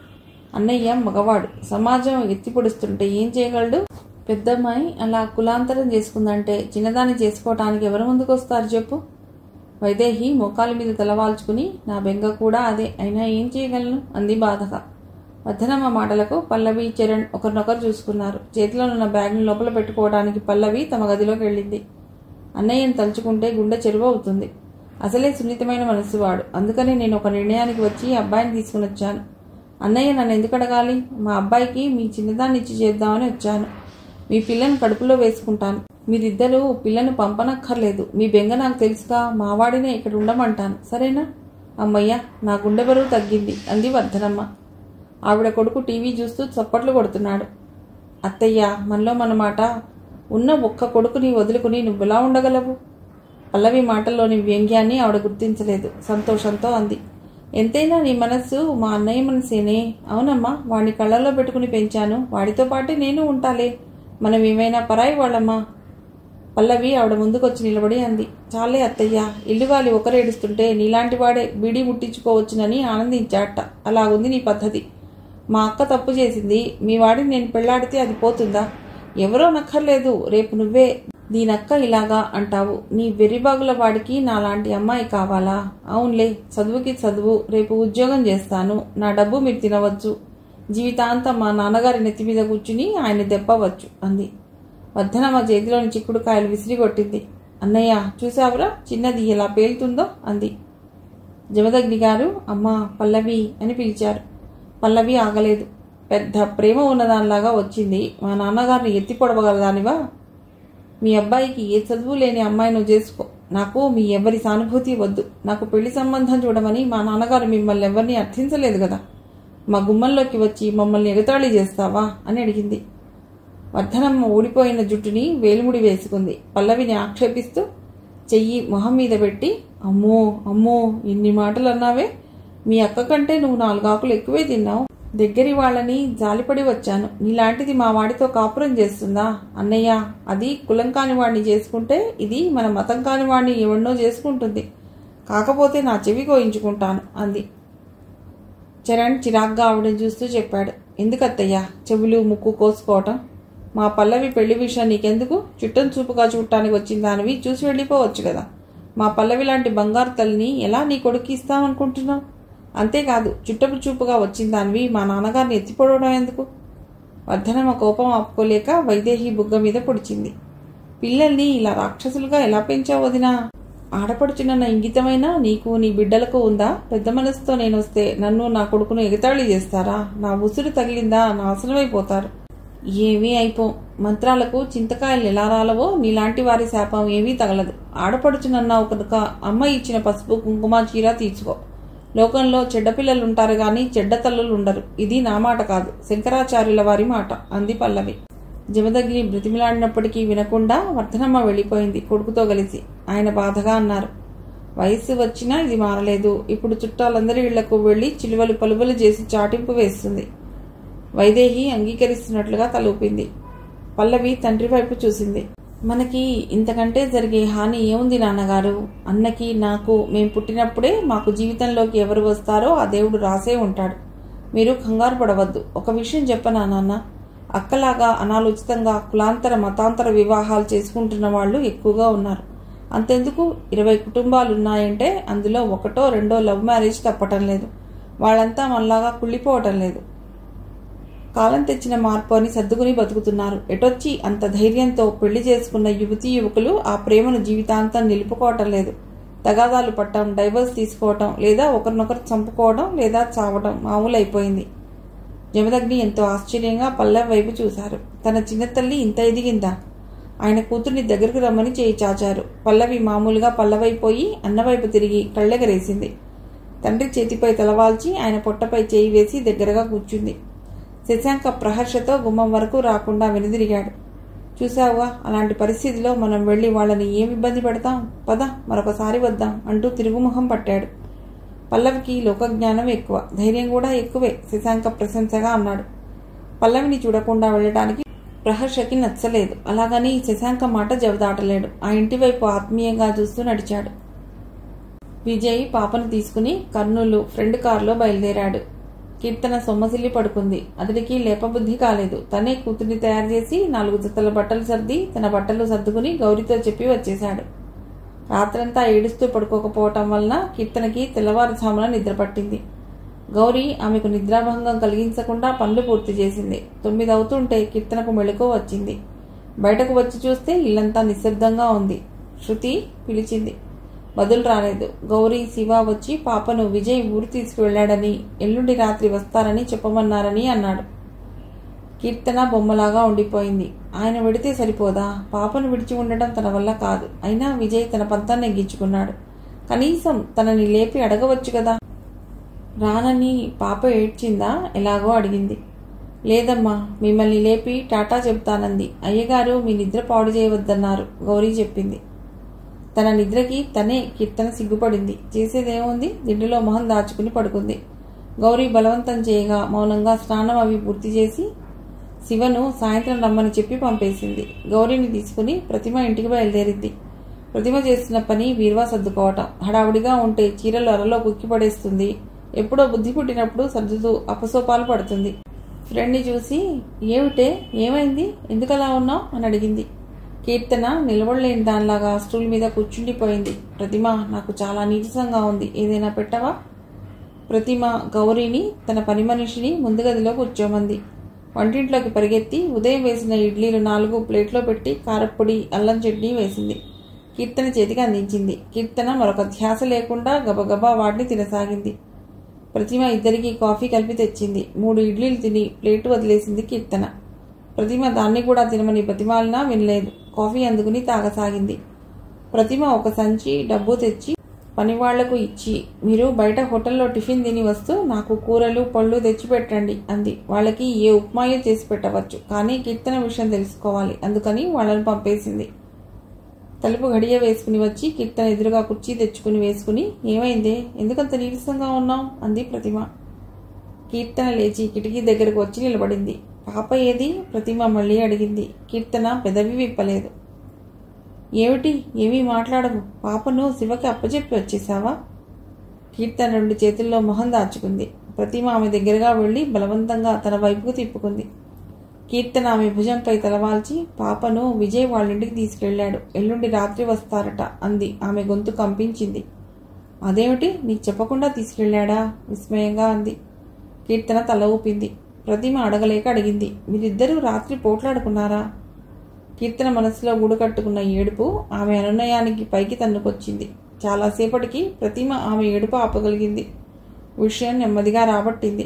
[SPEAKER 1] అన్నయ్య మగవాడు సమాజం ఎత్తిపొడుస్తుంటే ఏం చేయగలడు పెద్దమ్మాయి అలా కులాంతరం చేసుకుందంటే చిన్నదాన్ని చేసుకోవటానికి ఎవరు ముందుకొస్తారు చెప్పు వైదేహి మోకాల మీద తలవాల్చుకుని నా బెంగ కూడా అదే అయినా ఏం చేయగలను అంది బాధగా వద్దనమ్మ మాటలకు పల్లవి చరణ్ ఒకరినొకరు చూసుకున్నారు చేతిలో ఉన్న బ్యాగ్ని లోపల పెట్టుకోవడానికి పల్లవి తమ గదిలోకి వెళ్ళింది అన్నయ్యను తలుచుకుంటే గుండె చెరువు అవుతుంది అసలే సున్నితమైన మనసు వాడు అందుకని నేను ఒక నిర్ణయానికి వచ్చి అబ్బాయిని తీసుకుని వచ్చాను అన్నయ్య నన్ను ఎందుకు అడగాలి మా అబ్బాయికి మీ చిన్నదాన్ని ఇచ్చి చేద్దామని వచ్చాను మీ పిల్లని కడుపులో వేసుకుంటాను మీరిద్దరూ పిల్లను పంపనక్కర్లేదు మీ బెంగ నాకు తెలుసుగా మావాడినే ఇక్కడ ఉండమంటాను సరేనా అమ్మయ్య నా గుండె బరువు తగ్గింది అంది వర్ధనమ్మ ఆవిడ కొడుకు టీవీ చూస్తూ చప్పట్లు కొడుతున్నాడు అత్తయ్య మనలో మన మాట ఉన్న ఒక్క కొడుకుని వదులుకుని నువ్వెలా ఉండగలవు పల్లవి మాటల్లోని వ్యంగ్యాన్ని ఆవిడ గుర్తించలేదు సంతోషంతో అంది ఎంతైనా నీ మనస్సు మా అన్నయ్య మనసేనే అవునమ్మా వాడిని కళ్ళల్లో పెట్టుకుని పెంచాను వాడితో పాటే నేను ఉంటాలే మనం ఏమైనా పరాయి వాళ్ళమ్మా పల్లవి ఆవిడ ముందుకొచ్చి నిలబడి అంది చాలే అత్తయ్య ఇల్లుగాలి ఒకరేడుస్తుంటే నీలాంటి వాడే బీడీ ముట్టించుకోవచ్చునని ఆనందించాట అలాగుంది నీ పద్ధతి మా అక్క తప్పు చేసింది మీ వాడిని నేను పెళ్లాడితే అది పోతుందా ఎవరో నక్కర్లేదు రేపు నువ్వే దీనక్క ఇలాగా అంటావు నీ వెర్రిబాగుల వాడికి నాలాంటి అమ్మాయి కావాలా అవునులే చదువుకి చదువు రేపు ఉద్యోగం చేస్తాను నా డబ్బు మీరు తినవచ్చు జీవితాంతం మా నాన్నగారి నెత్తి మీద కూర్చుని ఆయన దెప్పవచ్చు అంది వర్ధనమ్మ చేతిలోని చిక్కుడుకాయలు విసిరి కొట్టింది అన్నయ్య చూసావురా చిన్నది ఎలా పేలుతుందో అంది జమదగ్ని గారు అమ్మా పల్లవి అని పిలిచారు పల్లవి ఆగలేదు పెద్ద ప్రేమ ఉన్నదానిలాగా వచ్చింది మా నాన్నగారిని ఎత్తి పొడవగలదానివా మీ అబ్బాయికి ఏ చదువు లేని అమ్మాయి నువ్వు చేసుకో నాకు మీ ఎవరి సానుభూతి వద్దు నాకు పెళ్లి సంబంధం చూడమని మా నాన్నగారు మిమ్మల్ని ఎవరిని అర్థించలేదు కదా మా గుమ్మంలోకి వచ్చి మమ్మల్ని ఎగతాళి చేస్తావా అని అడిగింది వర్ధనమ్మ ఊడిపోయిన జుట్టుని వేలుముడి వేసుకుంది పల్లవిని ఆక్షేపిస్తూ చెయ్యి మొహం మీద పెట్టి అమ్మో అమ్మో ఇన్ని మాటలు అన్నావే మీ అక్క కంటే నువ్వు నాలుగాకులు ఎక్కువే తిన్నావు దగ్గరి వాళ్ళని జాలిపడి వచ్చాను నీలాంటిది మా వాడితో కాపురం చేస్తుందా అన్నయ్య అది కులం కాని వాడిని చేసుకుంటే ఇది మన మతం కాని వాడిని ఎవరినో చేసుకుంటుంది కాకపోతే నా చెవి కోయించుకుంటాను అంది చరణ్ చిరాగ్గా ఆవిడని చూస్తూ చెప్పాడు ఎందుకత్తయ్యా చెవులు ముక్కు కోసుకోవటం మా పల్లవి పెళ్లి విషయం నీకెందుకు చుట్టం చూపుగా చూడటానికి వచ్చిన దానివి చూసి వెళ్ళిపోవచ్చు కదా మా పల్లవి లాంటి బంగారు తల్లిని ఎలా నీ కొడుకు ఇస్తామనుకుంటున్నావు అంతేకాదు చుట్టపు చూపుగా వచ్చిన దానివి మా నాన్నగారిని ఎత్తిపడవడం ఎందుకు వర్ధనమ్మ కోపం ఆపుకోలేక వైదేహి బుగ్గ మీద పొడిచింది పిల్లల్ని ఇలా రాక్షసులుగా ఎలా పెంచావు వదినా ఆడపడుచున్న ఇంగితమైన నీకు నీ బిడ్డలకు ఉందా పెద్ద మనసుతో నేను వస్తే నన్ను నా కొడుకును ఎగతాళి చేస్తారా నా ఉసురు తగిలిందా నాశనమైపోతారు ఏమీ అయిపో మంత్రాలకు చింతకాయలు ఎలా రాలవో నీలాంటి వారి శాపం ఏమీ తగలదు ఆడపడుచునన్నావు కనుక అమ్మ ఇచ్చిన పసుపు కుంకుమ చీర తీసుకో లోకంలో చెడ్డ పిల్లలు ఉంటారు గాని చెడ్డ తల్లులు ఉండరు ఇది నా మాట కాదు శంకరాచార్యుల వారి మాట అంది పల్లవి జమదగ్ని బ్రతిమిలాడినప్పటికీ వినకుండా వర్ధనమ్మ వెళ్ళిపోయింది కొడుకుతో కలిసి ఆయన బాధగా అన్నారు వయస్సు వచ్చినా ఇది మారలేదు ఇప్పుడు చుట్టాలందరి ఇళ్లకు వెళ్లి చిలువలు పలువలు చేసి చాటింపు వేస్తుంది వైదేహి అంగీకరిస్తున్నట్లుగా తలూపింది పల్లవి తండ్రి వైపు చూసింది మనకి ఇంతకంటే జరిగే హాని ఏముంది నాన్నగారు అన్నకి నాకు మేం పుట్టినప్పుడే మాకు జీవితంలోకి ఎవరు వస్తారో ఆ దేవుడు రాసే ఉంటాడు మీరు కంగారు పడవద్దు ఒక విషయం చెప్పనా నాన్న అక్కలాగా అనాలోచితంగా కులాంతర మతాంతర వివాహాలు చేసుకుంటున్న వాళ్ళు ఎక్కువగా ఉన్నారు అంతెందుకు ఇరవై కుటుంబాలు ఉన్నాయంటే అందులో ఒకటో రెండో లవ్ మ్యారేజ్ తప్పటం లేదు వాళ్ళంతా మనలాగా కుళ్ళిపోవటం లేదు కాలం తెచ్చిన మార్పు అని సర్దుకుని బతుకుతున్నారు ఎటొచ్చి అంత ధైర్యంతో పెళ్లి చేసుకున్న యువతీ యువకులు ఆ ప్రేమను జీవితాంతం నిలుపుకోవటం లేదు తగాదాలు పట్టడం డైవర్స్ తీసుకోవటం లేదా ఒకరినొకరు చంపుకోవడం లేదా చావడం మామూలైపోయింది జమదగ్ని ఎంతో ఆశ్చర్యంగా పల్లె వైపు చూశారు తన చిన్న తల్లి ఇంత ఎదిగిందా ఆయన కూతుర్ని దగ్గరకు రమ్మని చేయి చాచారు పల్లవి మామూలుగా పల్లవైపోయి అన్నవైపు తిరిగి కళ్ళెగరేసింది తండ్రి చేతిపై తలవాల్చి ఆయన పొట్టపై చేయి వేసి దగ్గరగా కూర్చుంది శశాంక ప్రహర్షతో గుమ్మం వరకు రాకుండా వెనుదిరిగాడు చూసావా అలాంటి పరిస్థితిలో మనం వెళ్ళి వాళ్ళని ఏం ఇబ్బంది పెడతాం పద మరొకసారి వద్దాం అంటూ తిరుగుముఖం పట్టాడు పల్లవికి లోకజ్ఞానం ఎక్కువ ధైర్యం కూడా ఎక్కువే శశాంక ప్రశంసగా అన్నాడు పల్లవిని చూడకుండా వెళ్ళటానికి ప్రహర్షకి నచ్చలేదు అలాగని శశాంక మాట జవదాటలేడు ఆ ఇంటి వైపు ఆత్మీయంగా చూస్తూ నడిచాడు విజయ్ పాపను తీసుకుని కర్నూలు ఫ్రెండ్ కారులో బయలుదేరాడు కీర్తన సొమ్మసిల్లి పడుకుంది అతడికి లేపబుద్ధి కాలేదు తనే కూతుర్ని తయారు చేసి నాలుగు జతల బట్టలు సర్ది తన బట్టలు సర్దుకుని గౌరీతో చెప్పి వచ్చేశాడు రాత్రంతా ఏడుస్తూ పడుకోకపోవటం వలన కీర్తనకి తెల్లవారుజామున నిద్ర పట్టింది గౌరీ ఆమెకు నిద్రాభంగం కలిగించకుండా పనులు పూర్తి చేసింది తొమ్మిది అవుతుంటే కీర్తనకు మెళుకు వచ్చింది బయటకు వచ్చి చూస్తే ఇల్లంతా నిశ్శబ్దంగా ఉంది శృతి పిలిచింది బదులు రాలేదు గౌరీ శివ వచ్చి పాపను విజయ్ ఊరు తీసుకువెళ్లాడని ఎల్లుండి రాత్రి వస్తారని చెప్పమన్నారని అన్నాడు కీర్తన బొమ్మలాగా ఉండిపోయింది ఆయన విడితే సరిపోదా పాపను విడిచి ఉండటం తన వల్ల కాదు అయినా విజయ్ తన పంతాన్ని నెగ్గించుకున్నాడు కనీసం తనని లేపి అడగవచ్చు కదా రానని పాప ఏడ్చిందా ఎలాగో అడిగింది లేదమ్మా మిమ్మల్ని లేపి టాటా చెబుతానంది అయ్యగారు మీ నిద్ర పాడు చేయవద్దన్నారు గౌరీ చెప్పింది తన నిద్రకి తనే కీర్తన సిగ్గుపడింది చేసేదేముంది దిండులో మొహం దాచుకుని పడుకుంది గౌరీ బలవంతం చేయగా మౌనంగా స్నానం అవి పూర్తి చేసి శివను సాయంత్రం రమ్మని చెప్పి పంపేసింది గౌరీని తీసుకుని ప్రతిమ ఇంటికి బయలుదేరింది ప్రతిమ చేస్తున్న పని బీరువా సర్దుకోవటం హడావుడిగా ఉంటే చీరలు అరలో కుక్కి పడేస్తుంది ఎప్పుడో బుద్ధి పుట్టినప్పుడు సర్దుతూ అపసోపాలు పడుతుంది ఫ్రెండ్ని చూసి ఏమిటే ఏమైంది ఎందుకలా ఉన్నావు అని అడిగింది కీర్తన నిలబడలేని దానిలాగా స్టూల్ మీద కూర్చుండిపోయింది ప్రతిమ నాకు చాలా నీరసంగా ఉంది ఏదైనా పెట్టవా ప్రతిమ గౌరీని తన పని మనిషిని ముందు గదిలో కూర్చోమంది వంటింట్లోకి పరిగెత్తి ఉదయం వేసిన ఇడ్లీలు నాలుగు ప్లేట్లో పెట్టి కారప్పొడి అల్లం చట్నీ వేసింది కీర్తన చేతికి అందించింది కీర్తన మరొక ధ్యాస లేకుండా గబగబా వాటిని తినసాగింది ప్రతిమ ఇద్దరికి కాఫీ కలిపి తెచ్చింది మూడు ఇడ్లీలు తిని ప్లేటు వదిలేసింది కీర్తన ప్రతిమ దాన్ని కూడా తినమని ప్రతిమాలనా వినలేదు కాఫీ అందుకుని తాగసాగింది ప్రతిమ ఒక సంచి డబ్బు తెచ్చి పనివాళ్లకు ఇచ్చి మీరు బయట హోటల్లో టిఫిన్ తిని వస్తూ నాకు కూరలు పళ్ళు తెచ్చిపెట్టండి అంది వాళ్ళకి ఏ ఉప్మాయో చేసి పెట్టవచ్చు కానీ కీర్తన విషయం తెలుసుకోవాలి అందుకని వాళ్ళని పంపేసింది తలుపు గడియ వేసుకుని వచ్చి కీర్తన ఎదురుగా కుర్చీ తెచ్చుకుని వేసుకుని ఏమైందే ఎందుకంత నీరసంగా ఉన్నావు అంది ప్రతిమ కీర్తన లేచి కిటికీ దగ్గరకు వచ్చి నిలబడింది పాప ఏది ప్రతిమ మళ్ళీ అడిగింది కీర్తన పెదవి విప్పలేదు ఏమిటి ఏమీ మాట్లాడవు పాపను శివకి అప్పచెప్పి వచ్చేసావా కీర్తన రెండు చేతుల్లో మొహం దాచుకుంది ప్రతిమ ఆమె దగ్గరగా వెళ్ళి బలవంతంగా తన వైపుకు తిప్పుకుంది కీర్తన ఆమె భుజంపై తలవాల్చి పాపను విజయ్ వాళ్ళింటికి తీసుకెళ్లాడు ఎల్లుండి రాత్రి వస్తారట అంది ఆమె గొంతు కంపించింది అదేమిటి నీకు చెప్పకుండా తీసుకెళ్లాడా విస్మయంగా అంది కీర్తన తల ఊపింది ప్రతిమ అడగలేక అడిగింది మీరిద్దరూ రాత్రి పోట్లాడుకున్నారా కీర్తన మనసులో గూడుకట్టుకున్న ఏడుపు ఆమె అనునయానికి పైకి తన్నుకొచ్చింది చాలాసేపటికి ప్రతిమ ఆమె ఏడుపు ఆపగలిగింది విషయం నెమ్మదిగా రాబట్టింది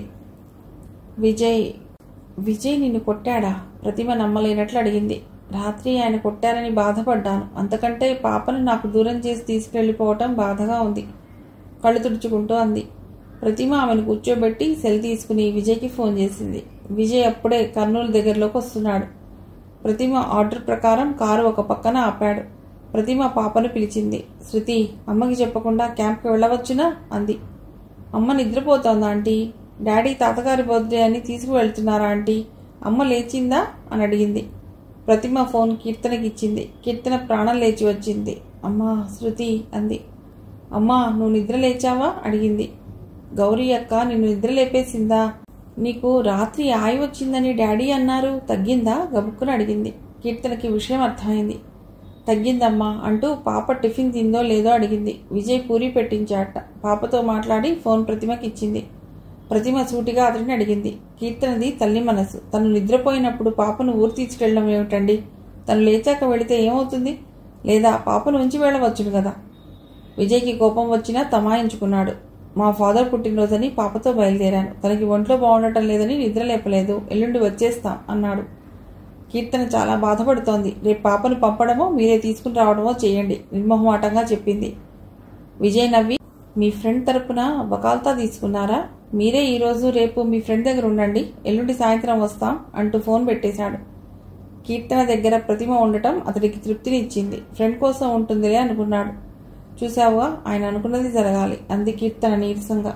[SPEAKER 1] విజయ్ విజయ్ నిన్ను కొట్టాడా ప్రతిమ నమ్మలేనట్లు అడిగింది రాత్రి ఆయన కొట్టారని బాధపడ్డాను అంతకంటే పాపను నాకు దూరం చేసి తీసుకెళ్లిపోవటం బాధగా ఉంది కళ్ళు తుడుచుకుంటూ అంది ప్రతిమ ఆమెను కూర్చోబెట్టి సెల్ తీసుకుని విజయ్కి ఫోన్ చేసింది విజయ్ అప్పుడే కర్నూలు దగ్గరలోకి వస్తున్నాడు ప్రతిమ ఆర్డర్ ప్రకారం కారు ఒక పక్కన ఆపాడు ప్రతిమ పాపను పిలిచింది శృతి అమ్మకి చెప్పకుండా క్యాంప్కి వెళ్ళవచ్చునా అంది అమ్మ నిద్రపోతోందా ఆంటీ డాడీ తాతగారి బర్త్డే అని తీసుకువెళ్తున్నారా ఆంటీ అమ్మ లేచిందా అని అడిగింది ప్రతిమ ఫోన్ కీర్తనకి ఇచ్చింది కీర్తన ప్రాణం లేచి వచ్చింది అమ్మా శృతి అంది అమ్మా నువ్వు నిద్ర లేచావా అడిగింది గౌరీ అక్క నిన్ను నిద్ర లేపేసిందా నీకు రాత్రి ఆయి వచ్చిందని డాడీ అన్నారు తగ్గిందా గబుక్కుని అడిగింది కీర్తనకి విషయం అర్థమైంది తగ్గిందమ్మా అంటూ పాప టిఫిన్ తిందో లేదో అడిగింది విజయ్ పూరి పెట్టించాట పాపతో మాట్లాడి ఫోన్ ప్రతిమకి ఇచ్చింది ప్రతిమ సూటిగా అతడిని అడిగింది కీర్తనది తల్లి మనసు తను నిద్రపోయినప్పుడు పాపను ఊరు తీసుకెళ్ళడం ఏమిటండి తను లేచాక వెళితే ఏమవుతుంది లేదా పాపను ఉంచి వెళ్ళవచ్చును కదా విజయ్కి కోపం వచ్చినా తమాయించుకున్నాడు మా ఫాదర్ పుట్టినరోజని పాపతో బయలుదేరాను తనకి ఒంట్లో బాగుండటం లేదని నిద్ర లేపలేదు ఎల్లుండి వచ్చేస్తాం అన్నాడు కీర్తన చాలా బాధపడుతోంది రేపు పాపను పంపడమో మీరే తీసుకుని రావడమో చేయండి నిర్మోహమాటంగా చెప్పింది విజయ్ నవ్వి మీ ఫ్రెండ్ తరపున వకాల్తా తీసుకున్నారా మీరే ఈరోజు రేపు మీ ఫ్రెండ్ దగ్గర ఉండండి ఎల్లుండి సాయంత్రం వస్తాం అంటూ ఫోన్ పెట్టేశాడు కీర్తన దగ్గర ప్రతిమ ఉండటం అతడికి తృప్తిని ఇచ్చింది ఫ్రెండ్ కోసం ఉంటుందిలే అనుకున్నాడు చూసావుగా ఆయన అనుకున్నది జరగాలి అంది కీర్తన నీరసంగా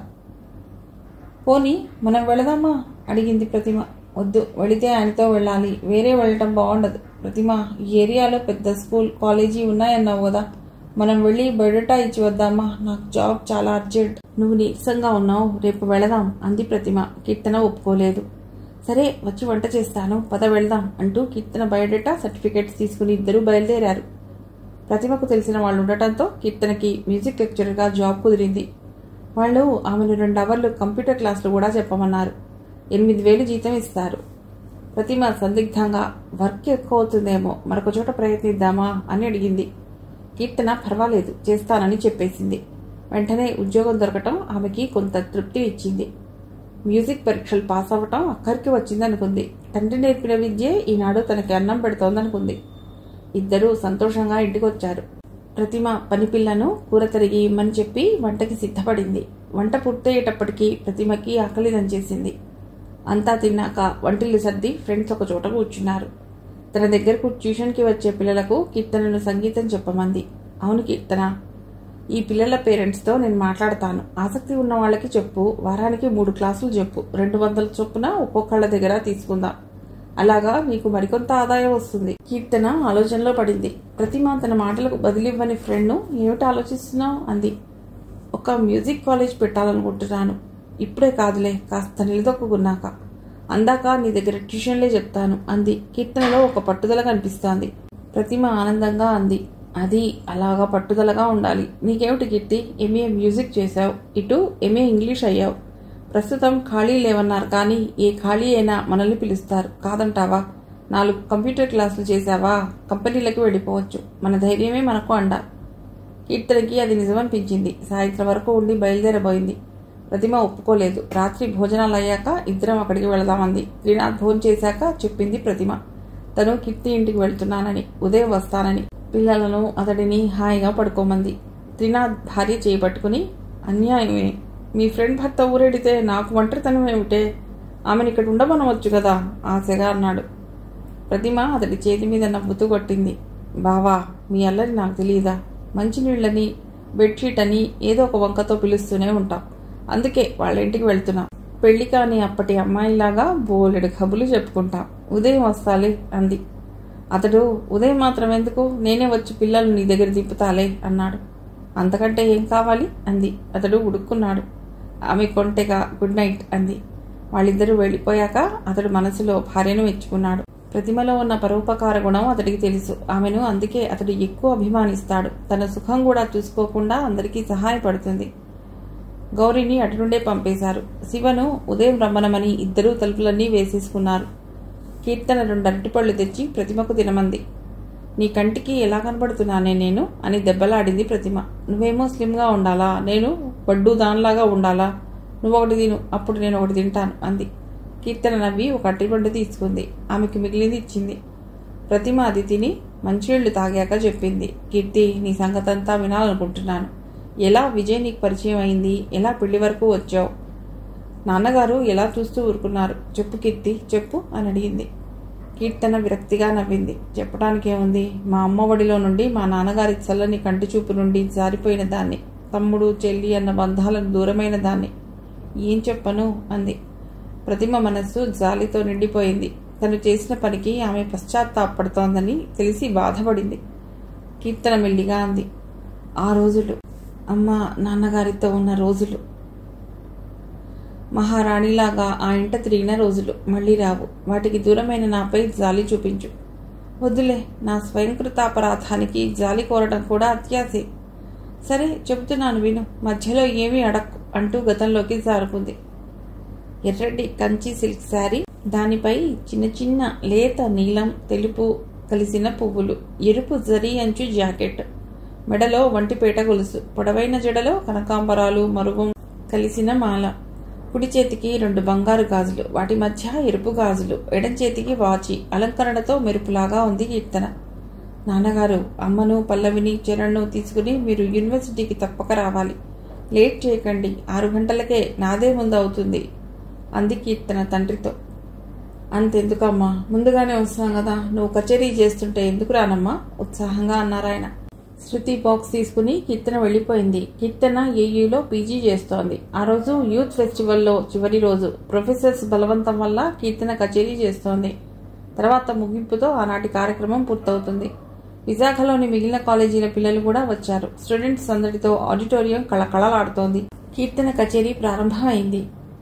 [SPEAKER 1] పోనీ మనం వెళదామా అడిగింది ప్రతిమ వద్దు వెళితే ఆయనతో వెళ్ళాలి వేరే వెళ్ళటం బాగుండదు ప్రతిమ ఈ ఏరియాలో పెద్ద స్కూల్ కాలేజీ ఉన్నాయన్నావు కదా మనం వెళ్ళి బయోడేటా ఇచ్చి వద్దామా నాకు జాబ్ చాలా అర్జెంట్ నువ్వు నీరసంగా ఉన్నావు రేపు వెళదాం అంది ప్రతిమ కీర్తన ఒప్పుకోలేదు సరే వచ్చి వంట చేస్తాను పద వెళ్దాం అంటూ కీర్తన బయోడేటా సర్టిఫికేట్స్ తీసుకుని ఇద్దరూ బయలుదేరారు ప్రతిమకు తెలిసిన వాళ్ళు ఉండటంతో కీర్తనకి మ్యూజిక్ లెక్చరర్గా జాబ్ కుదిరింది వాళ్ళు ఆమెను రెండు అవర్లు కంప్యూటర్ క్లాసులు కూడా చెప్పమన్నారు ఎనిమిది వేలు జీతం ఇస్తారు ప్రతిమ సందిగ్ధంగా వర్క్ ఎక్కువ అవుతుందేమో మరొక చోట ప్రయత్నిద్దామా అని అడిగింది కీర్తన పర్వాలేదు చేస్తానని చెప్పేసింది వెంటనే ఉద్యోగం దొరకటం ఆమెకి కొంత తృప్తి ఇచ్చింది మ్యూజిక్ పరీక్షలు పాస్ అవ్వటం అక్కడికి వచ్చిందనుకుంది తండ్రి నేర్పిన విద్యే ఈనాడు తనకి అన్నం పెడుతోందనుకుంది ఇద్దరూ సంతోషంగా ఇంటికొచ్చారు ప్రతిమ పనిపిల్లను కూర తరిగి ఇమ్మని చెప్పి వంటకి సిద్ధపడింది వంట పూర్తయ్యేటప్పటికీ ప్రతిమకి ఆకలి దంచేసింది అంతా తిన్నాక వంటిల్లు సర్ది ఫ్రెండ్స్ ఒక చోట కూర్చున్నారు తన దగ్గరకు ట్యూషన్కి వచ్చే పిల్లలకు కీర్తనను సంగీతం చెప్పమంది అవును కీర్తన ఈ పిల్లల పేరెంట్స్తో నేను మాట్లాడతాను ఆసక్తి ఉన్న వాళ్ళకి చెప్పు వారానికి మూడు క్లాసులు చెప్పు రెండు వందల చొప్పున ఒక్కొక్కళ్ళ దగ్గర తీసుకుందాం అలాగా నీకు మరికొంత ఆదాయం వస్తుంది కీర్తన ఆలోచనలో పడింది ప్రతిమ తన మాటలకు బదిలివ్వని ఫ్రెండ్ను ఏమిటి ఆలోచిస్తున్నావు అంది ఒక మ్యూజిక్ కాలేజ్ పెట్టాలనుకుంటున్నాను ఇప్పుడే కాదులే కాస్త నిలదొక్కున్నాక అందాక నీ దగ్గర ట్యూషన్లే చెప్తాను అంది కీర్తనలో ఒక పట్టుదల కనిపిస్తోంది ప్రతిమ ఆనందంగా అంది అది అలాగా పట్టుదలగా ఉండాలి నీకేమిటి కీర్తి ఎంఏ మ్యూజిక్ చేశావు ఇటు ఎంఏ ఇంగ్లీష్ అయ్యావు ప్రస్తుతం ఖాళీ లేవన్నారు కానీ ఏ ఖాళీ అయినా మనల్ని పిలుస్తారు కాదంటావా నాలుగు కంప్యూటర్ క్లాసులు చేశావా కంపెనీలకు వెళ్ళిపోవచ్చు మన ధైర్యమే మనకు అండ కీర్తనకి అది నిజమనిపించింది సాయంత్రం వరకు ఉండి బయలుదేరబోయింది ప్రతిమ ఒప్పుకోలేదు రాత్రి భోజనాలు అయ్యాక ఇద్దరం అక్కడికి వెళదామంది త్రినాథ్ భోజనం చేశాక చెప్పింది ప్రతిమ తను కీర్తి ఇంటికి వెళ్తున్నానని ఉదయం వస్తానని పిల్లలను అతడిని హాయిగా పడుకోమంది త్రినాథ్ భార్య చేపట్టుకుని అన్యాయమే మీ ఫ్రెండ్ భర్త ఊరెడితే నాకు ఒంటరితనం ఏమిటే ఆమెను ఇక్కడ ఉండమనవచ్చు కదా ఆశగా అన్నాడు ప్రతిమ అతడి చేతి మీద నవ్వుతూ కొట్టింది బావా మీ అల్లరి నాకు తెలియదా మంచినీళ్ళని బెడ్షీట్ అని ఏదో ఒక వంకతో పిలుస్తూనే ఉంటాం అందుకే వాళ్ళ ఇంటికి వెళ్తున్నాం పెళ్లి కాని అప్పటి అమ్మాయిలాగా బోలెడు కబులు చెప్పుకుంటాం ఉదయం వస్తాలే అంది అతడు ఉదయం మాత్రం ఎందుకు నేనే వచ్చి పిల్లలు నీ దగ్గర దింపుతాలే అన్నాడు అంతకంటే ఏం కావాలి అంది అతడు ఉడుక్కున్నాడు ఆమె కొంటెగా గుడ్ నైట్ అంది వాళ్ళిద్దరూ వెళ్ళిపోయాక అతడు మనసులో భార్యను మెచ్చుకున్నాడు ప్రతిమలో ఉన్న పరోపకార గుణం అతడికి తెలుసు ఆమెను అందుకే అతడు ఎక్కువ అభిమానిస్తాడు తన సుఖం కూడా చూసుకోకుండా అందరికీ సహాయపడుతుంది గౌరీని అటు నుండే పంపేశారు శివను ఉదయం రమ్మనమని ఇద్దరూ తలుపులన్నీ వేసేసుకున్నారు కీర్తన రెండు అరటిపళ్ళు తెచ్చి ప్రతిమకు తినమంది నీ కంటికి ఎలా కనబడుతున్నానే నేను అని దెబ్బలాడింది ప్రతిమ నువ్వేమో స్లిమ్గా ఉండాలా నేను బడ్డు దానిలాగా ఉండాలా నువ్వు ఒకటి తిను అప్పుడు నేను ఒకటి తింటాను అంది కీర్తన నవ్వి ఒక అరటిపండు తీసుకుంది ఆమెకి మిగిలింది ఇచ్చింది ప్రతిమ అది తిని మంచినీళ్లు తాగాక చెప్పింది కీర్తి నీ సంగతంతా వినాలనుకుంటున్నాను ఎలా విజయ్ నీకు పరిచయం అయింది ఎలా పెళ్లి వరకు వచ్చావు నాన్నగారు ఎలా చూస్తూ ఊరుకున్నారు చెప్పు కీర్తి చెప్పు అని అడిగింది కీర్తన విరక్తిగా నవ్వింది చెప్పడానికి ఏముంది మా అమ్మ ఒడిలో నుండి మా నాన్నగారి చల్లని కంటి చూపు నుండి జారిపోయిన దాన్ని తమ్ముడు చెల్లి అన్న బంధాలకు దూరమైన దాన్ని ఏం చెప్పను అంది ప్రతిమ మనస్సు జాలితో నిండిపోయింది తను చేసిన పనికి ఆమె పశ్చాత్తాపడుతోందని తెలిసి బాధపడింది కీర్తన మెల్లిగా అంది ఆ రోజులు అమ్మ నాన్నగారితో ఉన్న రోజులు మహారాణిలాగా ఆ ఇంట తిరిగిన రోజులు మళ్ళీ రావు వాటికి దూరమైన నాపై జాలి చూపించు వద్దులే నా స్వయంకృతాపరాధానికి జాలి కోరడం కూడా అత్యాసే సరే చెబుతున్నాను విను మధ్యలో ఏమీ అడక్కు అంటూ గతంలోకి జారుకుంది ఎర్రటి కంచి సిల్క్ శారీ దానిపై చిన్న చిన్న లేత నీలం తెలుపు కలిసిన పువ్వులు ఎరుపు జరీ అంచు జాకెట్ మెడలో వంటిపేట గొలుసు పొడవైన జడలో కనకాంబరాలు మరుగు కలిసిన మాల కుడి చేతికి రెండు బంగారు గాజులు వాటి మధ్య ఎరుపు గాజులు ఎడం చేతికి వాచి అలంకరణతో మెరుపులాగా ఉంది కీర్తన నాన్నగారు అమ్మను పల్లవిని చరణ్ను తీసుకుని మీరు యూనివర్సిటీకి తప్పక రావాలి లేట్ చేయకండి ఆరు గంటలకే నాదే ముందు అవుతుంది అంది కీర్తన తండ్రితో అంతెందుకమ్మా ముందుగానే వస్తున్నాం కదా నువ్వు కచేరీ చేస్తుంటే ఎందుకు రానమ్మా ఉత్సాహంగా అన్నారాయన శృతి బాక్స్ తీసుకుని కీర్తన వెళ్ళిపోయింది కీర్తన ఏయూలో పీజీ చేస్తోంది ఆ రోజు యూత్ ఫెస్టివల్లో చివరి రోజు ప్రొఫెసర్స్ బలవంతం వల్ల కీర్తన కచేరీ చేస్తోంది తర్వాత ముగింపుతో ఆనాటి కార్యక్రమం పూర్తవుతుంది విశాఖలోని మిగిలిన కాలేజీల పిల్లలు కూడా వచ్చారు స్టూడెంట్స్ అందరితో ఆడిటోరియం కళకళలాడుతోంది కీర్తన కచేరీ ప్రారంభమైంది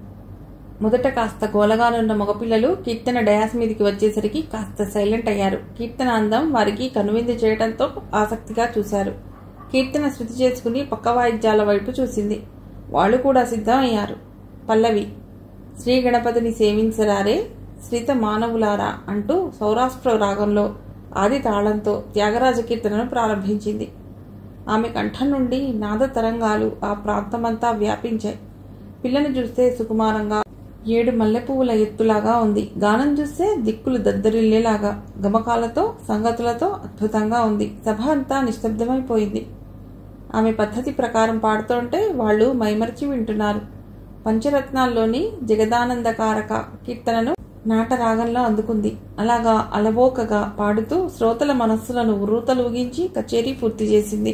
[SPEAKER 1] మొదట కాస్త గోలగానున్న మగపిల్లలు కీర్తన డయాస్ మీదకి వచ్చేసరికి కాస్త సైలెంట్ అయ్యారు కీర్తన అందం వారికి కనువిందు చేయడంతో ఆసక్తిగా చూశారు కీర్తన శృతి చేసుకుని పక్క వాయిద్యాల వైపు చూసింది వాళ్ళు కూడా సిద్ధం అయ్యారు పల్లవి శ్రీ గణపతిని సేవించరారే శ్రీత మానవులారా అంటూ సౌరాష్ట్ర రాగంలో ఆది తాళంతో త్యాగరాజ కీర్తనను ప్రారంభించింది ఆమె కంఠం నుండి నాద తరంగాలు ఆ ప్రాంతమంతా వ్యాపించాయి పిల్లని చూస్తే సుకుమారంగా ఏడు మల్లెపువ్వుల ఎత్తులాగా ఉంది గానం చూస్తే దిక్కులు దద్దరిల్లేలాగా గమకాలతో సంగతులతో అద్భుతంగా ఉంది సభ అంతా నిశ్శబ్దమైపోయింది ఆమె పద్ధతి ప్రకారం పాడుతుంటే వాళ్ళు మైమరిచి వింటున్నారు పంచరత్నాల్లోని జగదానందకారక కీర్తనను నాటరాగంలో అందుకుంది అలాగా అలవోకగా పాడుతూ శ్రోతల మనస్సులను ఉర్రూతలూగించి కచేరీ పూర్తి చేసింది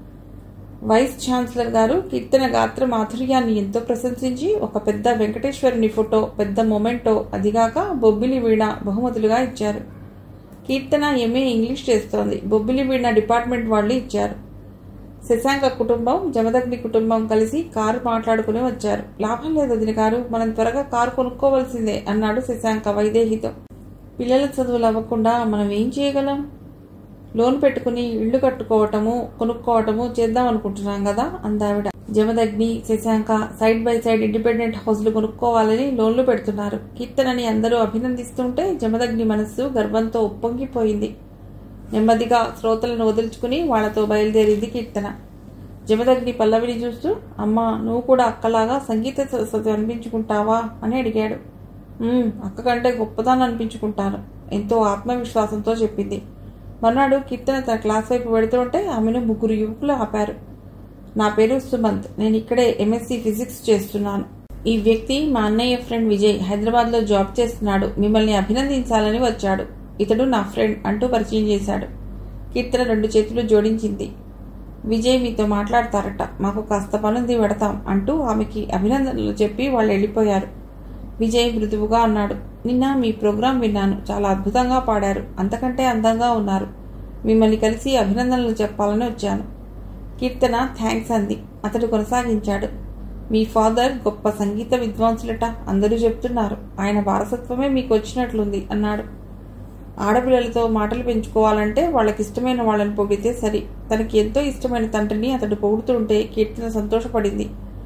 [SPEAKER 1] వైస్ ఛాన్సలర్ గారు కీర్తన గాత్ర మాధుర్యాన్ని ఎంతో ప్రశంసించి ఒక పెద్ద వెంకటేశ్వరుని ఫోటో పెద్ద మొమెంటో అదిగాక బొబ్బిలి వీణ బహుమతులుగా ఇచ్చారు కీర్తన ఎంఏ ఇంగ్లీష్ చేస్తోంది బొబ్బిలి వీణ డిపార్ట్మెంట్ వాళ్ళు ఇచ్చారు శశాంక కుటుంబం జమదగ్ని కుటుంబం కలిసి కారు మాట్లాడుకుని వచ్చారు లాభం లేదు వదిన గారు మనం త్వరగా కారు కొనుక్కోవలసిందే అన్నాడు శశాంక వైదేహితో పిల్లల చదువులు అవ్వకుండా మనం ఏం చేయగలం లోన్ పెట్టుకుని ఇళ్లు కట్టుకోవటము కొనుక్కోవటము చేద్దాం అనుకుంటున్నాం కదా అందావిడ Jamadagni Shashanka side by side independent హౌస్లు కొనుక్కోవాలని లోన్లు పెడుతున్నారు కీర్తనని అందరూ అభినందిస్తుంటే జమదగ్ని మనస్సు గర్వంతో ఉప్పొంగిపోయింది నెమ్మదిగా శ్రోతలను వదులుచుకుని వాళ్లతో బయలుదేరింది కీర్తన జమదగ్ని పల్లవిని చూస్తూ అమ్మా నువ్వు కూడా అక్కలాగా సంగీత సరస్వతి అనిపించుకుంటావా అని అడిగాడు "ఉమ్, అక్క కంటే గొప్పదాన్ని అనిపించుకుంటాను ఎంతో ఆత్మవిశ్వాసంతో చెప్పింది మర్నాడు కీర్తన తన క్లాస్ వైపు వెడుతుంటే ఆమెను ముగ్గురు యువకులు ఆపారు నా పేరు సుమంత్ నేను ఇక్కడే ఎంఎస్సి ఫిజిక్స్ చేస్తున్నాను ఈ వ్యక్తి మా అన్నయ్య ఫ్రెండ్ విజయ్ హైదరాబాద్లో జాబ్ చేస్తున్నాడు మిమ్మల్ని అభినందించాలని వచ్చాడు ఇతడు నా ఫ్రెండ్ అంటూ పరిచయం చేశాడు కీర్తన రెండు చేతులు జోడించింది విజయ్ మీతో మాట్లాడతారట మాకు కాస్త పనుంది పెడతాం అంటూ ఆమెకి అభినందనలు చెప్పి వాళ్ళు వెళ్ళిపోయారు విజయ్ మృదువుగా అన్నాడు నిన్న మీ ప్రోగ్రాం విన్నాను చాలా అద్భుతంగా పాడారు అంతకంటే అందంగా ఉన్నారు మిమ్మల్ని కలిసి అభినందనలు చెప్పాలని వచ్చాను కీర్తన థ్యాంక్స్ అంది అతడు కొనసాగించాడు మీ ఫాదర్ గొప్ప సంగీత విద్వాంసులట అందరూ చెప్తున్నారు ఆయన వారసత్వమే మీకు వచ్చినట్లుంది అన్నాడు ఆడపిల్లలతో మాటలు పెంచుకోవాలంటే వాళ్ళకి ఇష్టమైన వాళ్ళని పొగిడితే సరి తనకి ఎంతో ఇష్టమైన తండ్రిని అతడు పొగుడుతుంటే కీర్తన సంతోషపడింది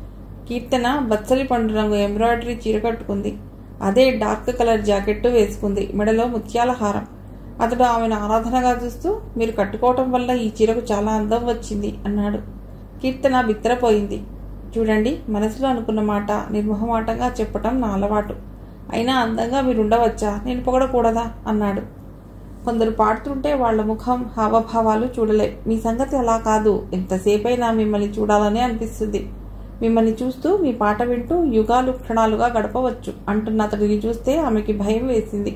[SPEAKER 1] కీర్తన బచ్చలి పండు రంగు ఎంబ్రాయిడరీ చీర కట్టుకుంది అదే డార్క్ కలర్ జాకెట్టు వేసుకుంది మెడలో ముత్యాల హారం అతడు ఆమెను ఆరాధనగా చూస్తూ మీరు కట్టుకోవటం వల్ల ఈ చీరకు చాలా అందం వచ్చింది అన్నాడు కీర్తన బిత్తరపోయింది చూడండి మనసులో అనుకున్న మాట నిర్మోహమాటంగా చెప్పటం నా అలవాటు అయినా అందంగా మీరు ఉండవచ్చా నేను పొగడకూడదా అన్నాడు కొందరు పాడుతుంటే వాళ్ళ ముఖం హావభావాలు చూడలే మీ సంగతి అలా కాదు ఎంతసేపైనా మిమ్మల్ని చూడాలనే అనిపిస్తుంది మిమ్మల్ని చూస్తూ మీ పాట వింటూ యుగాలు క్షణాలుగా గడపవచ్చు అంటున్న అతడిని చూస్తే ఆమెకి భయం వేసింది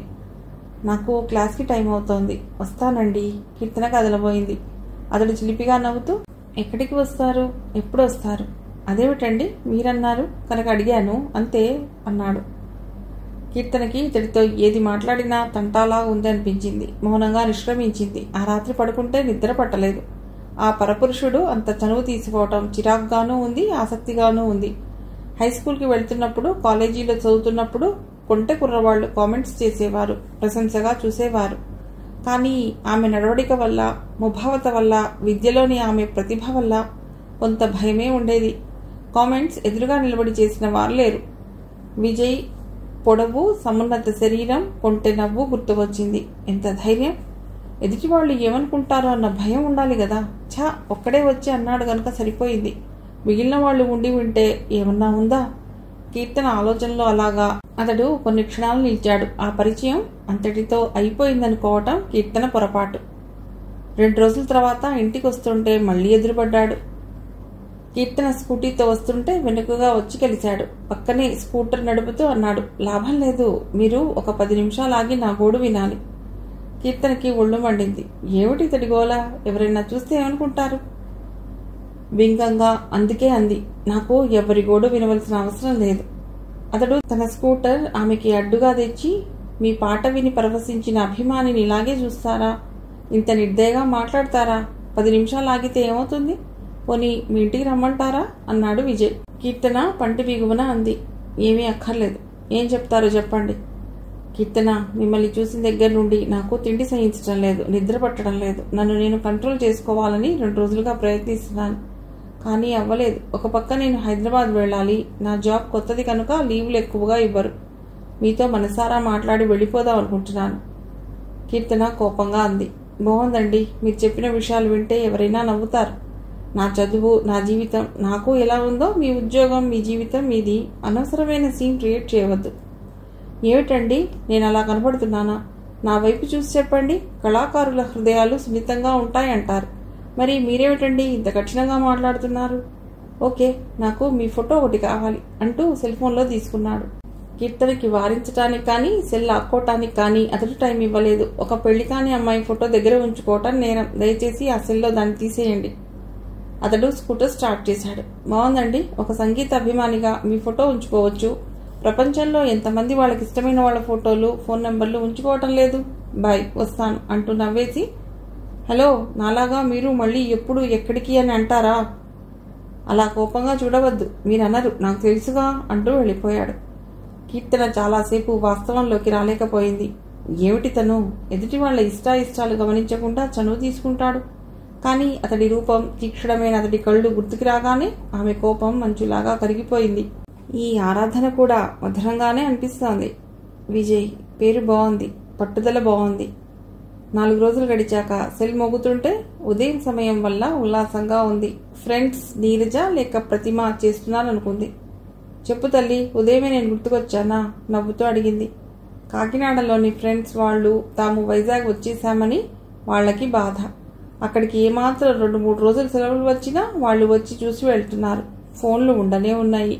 [SPEAKER 1] నాకు క్లాస్కి టైం అవుతోంది వస్తానండి కీర్తన కదలబోయింది అతడు చిలిపిగా నవ్వుతూ ఎక్కడికి వస్తారు ఎప్పుడు వస్తారు అదేమిటండి మీరన్నారు కనుక అడిగాను అంతే అన్నాడు కీర్తనకి ఇతడితో ఏది మాట్లాడినా తంటాలా ఉంది అనిపించింది మౌనంగా నిష్క్రమించింది ఆ రాత్రి పడుకుంటే నిద్ర పట్టలేదు ఆ పరపురుషుడు అంత చనువు తీసుకోవటం చిరాకుగానూ ఉంది ఆసక్తిగానూ ఉంది హై స్కూల్కి వెళ్తున్నప్పుడు కాలేజీలో చదువుతున్నప్పుడు కొంటె కుర్రవాళ్లు కామెంట్స్ చేసేవారు ప్రశంసగా చూసేవారు కానీ ఆమె నడవడిక వల్ల ముభావత వల్ల విద్యలోని ఆమె ప్రతిభ వల్ల కొంత భయమే ఉండేది కామెంట్స్ ఎదురుగా నిలబడి చేసిన వారు లేరు విజయ్ పొడవు సమున్నత శరీరం కొంటె నవ్వు గుర్తువచ్చింది ఎంత ధైర్యం ఎదుటివాళ్ళు ఏమనుకుంటారో అన్న భయం ఉండాలి కదా ఛా ఒక్కడే వచ్చి అన్నాడు గనుక సరిపోయింది మిగిలిన వాళ్ళు ఉండి వింటే ఏమన్నా ఉందా కీర్తన ఆలోచనలో అలాగా అతడు కొన్ని క్షణాలు నిలిచాడు ఆ పరిచయం అంతటితో అయిపోయిందనుకోవటం కీర్తన పొరపాటు రెండు రోజుల తర్వాత ఇంటికి వస్తుంటే మళ్ళీ ఎదురుపడ్డాడు కీర్తన స్కూటీతో వస్తుంటే వెనుకగా వచ్చి కలిశాడు పక్కనే స్కూటర్ నడుపుతూ అన్నాడు లాభం లేదు మీరు ఒక పది నిమిషాలు ఆగి నా గోడు వినాలి కీర్తనకి ఒళ్ళు మండింది ఏమిటి ఇతడి గోల ఎవరైనా చూస్తే ఏమనుకుంటారు బింకంగా అందుకే అంది నాకు ఎవరి గోడు వినవలసిన అవసరం లేదు అతడు తన స్కూటర్ ఆమెకి అడ్డుగా తెచ్చి మీ పాట విని పరవశించిన అభిమానిని ఇలాగే చూస్తారా ఇంత నిర్దయగా మాట్లాడతారా పది నిమిషాలు ఆగితే ఏమవుతుంది పోనీ మీ ఇంటికి రమ్మంటారా అన్నాడు విజయ్ కీర్తన పంటి బిగువన అంది ఏమీ అక్కర్లేదు ఏం చెప్తారో చెప్పండి కీర్తన మిమ్మల్ని చూసిన దగ్గర నుండి నాకు తిండి సహించడం లేదు నిద్ర పట్టడం లేదు నన్ను నేను కంట్రోల్ చేసుకోవాలని రెండు రోజులుగా ప్రయత్నిస్తున్నాను కానీ అవ్వలేదు ఒక పక్క నేను హైదరాబాద్ వెళ్ళాలి నా జాబ్ కొత్తది కనుక లీవులు ఎక్కువగా ఇవ్వరు మీతో మనసారా మాట్లాడి వెళ్ళిపోదాం అనుకుంటున్నాను కీర్తన కోపంగా అంది బాగుందండి మీరు చెప్పిన విషయాలు వింటే ఎవరైనా నవ్వుతారు నా చదువు నా జీవితం నాకు ఎలా ఉందో మీ ఉద్యోగం మీ జీవితం మీది అనవసరమైన సీన్ క్రియేట్ చేయవద్దు ఏమిటండి నేను అలా కనపడుతున్నానా నా వైపు చూసి చెప్పండి కళాకారుల హృదయాలు సున్నితంగా ఉంటాయంటారు మరి మీరేమిటండి ఇంత కఠినంగా మాట్లాడుతున్నారు ఓకే నాకు మీ ఫోటో ఒకటి కావాలి అంటూ సెల్ ఫోన్లో తీసుకున్నాడు కీర్తనకి వారించడానికి కానీ సెల్ లాక్కోవటానికి కానీ అతడు టైం ఇవ్వలేదు ఒక పెళ్లి కాని అమ్మాయి ఫోటో దగ్గర ఉంచుకోవటం నేరం దయచేసి ఆ సెల్లో దాన్ని తీసేయండి అతడు స్కూటర్ స్టార్ట్ చేశాడు బాగుందండి ఒక సంగీత అభిమానిగా మీ ఫోటో ఉంచుకోవచ్చు ప్రపంచంలో ఎంతమంది వాళ్ళకి ఇష్టమైన వాళ్ళ ఫోటోలు ఫోన్ నెంబర్లు ఉంచుకోవటం లేదు బాయ్ వస్తాను అంటూ నవ్వేసి హలో నాలాగా మీరు మళ్ళీ ఎప్పుడు ఎక్కడికి అని అంటారా అలా కోపంగా చూడవద్దు మీరు అనరు నాకు తెలుసుగా అంటూ వెళ్ళిపోయాడు కీర్తన చాలాసేపు వాస్తవంలోకి రాలేకపోయింది ఏమిటి తను ఎదుటి వాళ్ళ ఇష్టాయిష్టాలు గమనించకుండా చనువు తీసుకుంటాడు కానీ అతడి రూపం తీక్షణమైన అతడి కళ్ళు గుర్తుకు రాగానే ఆమె కోపం మంచులాగా కరిగిపోయింది ఈ ఆరాధన కూడా మధురంగానే అనిపిస్తోంది విజయ్ పేరు బాగుంది పట్టుదల బాగుంది నాలుగు రోజులు గడిచాక సెల్ మోగుతుంటే ఉదయం సమయం వల్ల ఉల్లాసంగా ఉంది ఫ్రెండ్స్ నీరజ లేక ప్రతిమ చేస్తున్నారనుకుంది చెప్పు తల్లి ఉదయమే నేను గుర్తుకొచ్చానా నవ్వుతూ అడిగింది కాకినాడలోని ఫ్రెండ్స్ వాళ్ళు తాము వైజాగ్ వచ్చేసామని వాళ్ళకి బాధ అక్కడికి ఏమాత్రం రెండు మూడు రోజులు సెలవులు వచ్చినా వాళ్ళు వచ్చి చూసి వెళ్తున్నారు ఫోన్లు ఉండనే ఉన్నాయి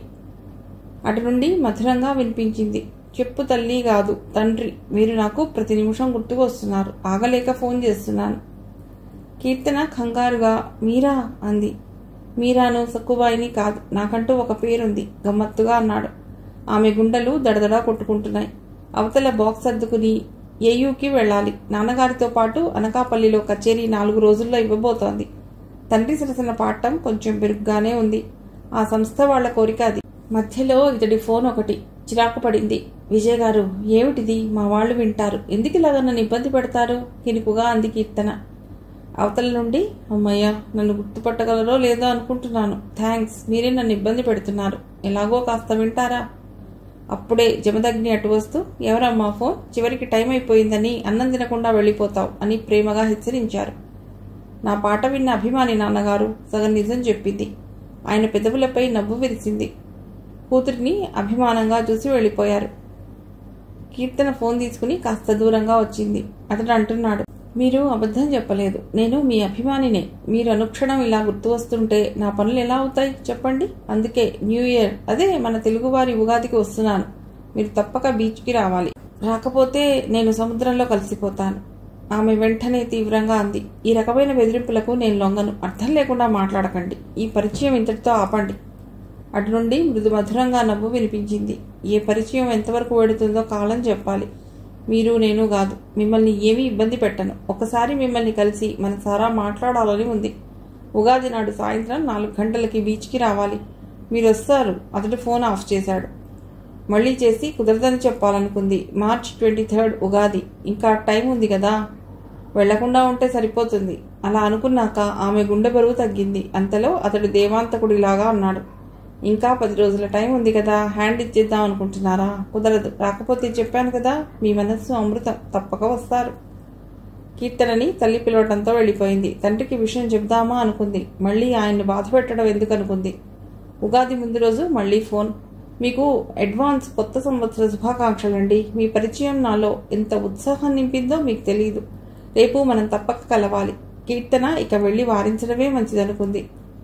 [SPEAKER 1] అటు నుండి మధురంగా వినిపించింది చెప్పు తల్లి కాదు తండ్రి మీరు నాకు ప్రతి నిమిషం గుర్తుకు వస్తున్నారు ఆగలేక ఫోన్ చేస్తున్నాను కీర్తన కంగారుగా మీరా అంది మీరాను సక్కుబాయిని కాదు నాకంటూ ఒక పేరుంది గమ్మత్తుగా అన్నాడు ఆమె గుండెలు దడదడా కొట్టుకుంటున్నాయి అవతల బాక్స్ సర్దుకుని ఏయూకి వెళ్ళాలి నాన్నగారితో పాటు అనకాపల్లిలో కచేరీ నాలుగు రోజుల్లో ఇవ్వబోతోంది తండ్రి సరసన పాడటం కొంచెం బెరుగ్గానే ఉంది ఆ సంస్థ వాళ్ల కోరిక అది మధ్యలో ఇతడి ఫోన్ ఒకటి చిరాకు పడింది విజయ్ గారు ఏమిటిది మా వాళ్ళు వింటారు ఎందుకు ఇలాగ నన్ను ఇబ్బంది పెడతారు కినుకుగా అంది కీర్తన అవతల నుండి అమ్మయ్య నన్ను గుర్తుపట్టగలరో లేదో అనుకుంటున్నాను థ్యాంక్స్ మీరే నన్ను ఇబ్బంది పెడుతున్నారు ఎలాగో కాస్త వింటారా అప్పుడే జమదగ్ని అటు వస్తూ ఎవరమ్మా ఫోన్ చివరికి టైం అయిపోయిందని అన్నం తినకుండా వెళ్ళిపోతావు అని ప్రేమగా హెచ్చరించారు నా పాట విన్న అభిమాని నాన్నగారు సగం నిజం చెప్పింది ఆయన పెదవులపై నవ్వు విరిసింది కూతురిని అభిమానంగా చూసి వెళ్ళిపోయారు కీర్తన ఫోన్ తీసుకుని కాస్త దూరంగా వచ్చింది అతడు అంటున్నాడు మీరు అబద్ధం చెప్పలేదు నేను మీ అభిమానినే మీరు అనుక్షణం ఇలా గుర్తు వస్తుంటే నా పనులు ఎలా అవుతాయి చెప్పండి అందుకే న్యూ ఇయర్ అదే మన తెలుగువారి ఉగాదికి వస్తున్నాను మీరు తప్పక బీచ్కి రావాలి రాకపోతే నేను సముద్రంలో కలిసిపోతాను ఆమె వెంటనే తీవ్రంగా అంది ఈ రకమైన బెదిరింపులకు నేను లొంగను అర్థం లేకుండా మాట్లాడకండి ఈ పరిచయం ఇంతటితో ఆపండి అటు నుండి మృదు మధురంగా నవ్వు వినిపించింది ఏ పరిచయం ఎంతవరకు వెడుతుందో కాలం చెప్పాలి మీరు నేను కాదు మిమ్మల్ని ఏమీ ఇబ్బంది పెట్టను ఒకసారి మిమ్మల్ని కలిసి మన సారా మాట్లాడాలని ఉంది ఉగాది నాడు సాయంత్రం నాలుగు గంటలకి బీచ్కి రావాలి మీరు వస్తారు అతడు ఫోన్ ఆఫ్ చేశాడు మళ్ళీ చేసి కుదరదని చెప్పాలనుకుంది మార్చ్ ట్వంటీ థర్డ్ ఉగాది ఇంకా టైం ఉంది కదా వెళ్లకుండా ఉంటే సరిపోతుంది అలా అనుకున్నాక ఆమె గుండె బరువు తగ్గింది అంతలో అతడు దేవాంతకుడిలాగా అన్నాడు ఇంకా పది రోజుల టైం ఉంది కదా హ్యాండ్ ఇచ్చేద్దాం అనుకుంటున్నారా కుదరదు రాకపోతే చెప్పాను కదా మీ మనస్సు అమృతం తప్పక వస్తారు కీర్తనని తల్లి పిలవటంతో వెళ్ళిపోయింది తండ్రికి విషయం చెబుదామా అనుకుంది మళ్ళీ ఆయన్ని బాధ పెట్టడం ఎందుకు అనుకుంది ఉగాది ముందు రోజు మళ్ళీ ఫోన్ మీకు అడ్వాన్స్ కొత్త సంవత్సర శుభాకాంక్షలండి మీ పరిచయం నాలో ఎంత ఉత్సాహం నింపిందో మీకు తెలియదు రేపు మనం తప్పక కలవాలి కీర్తన ఇక వెళ్ళి వారించడమే మంచిదనుకుంది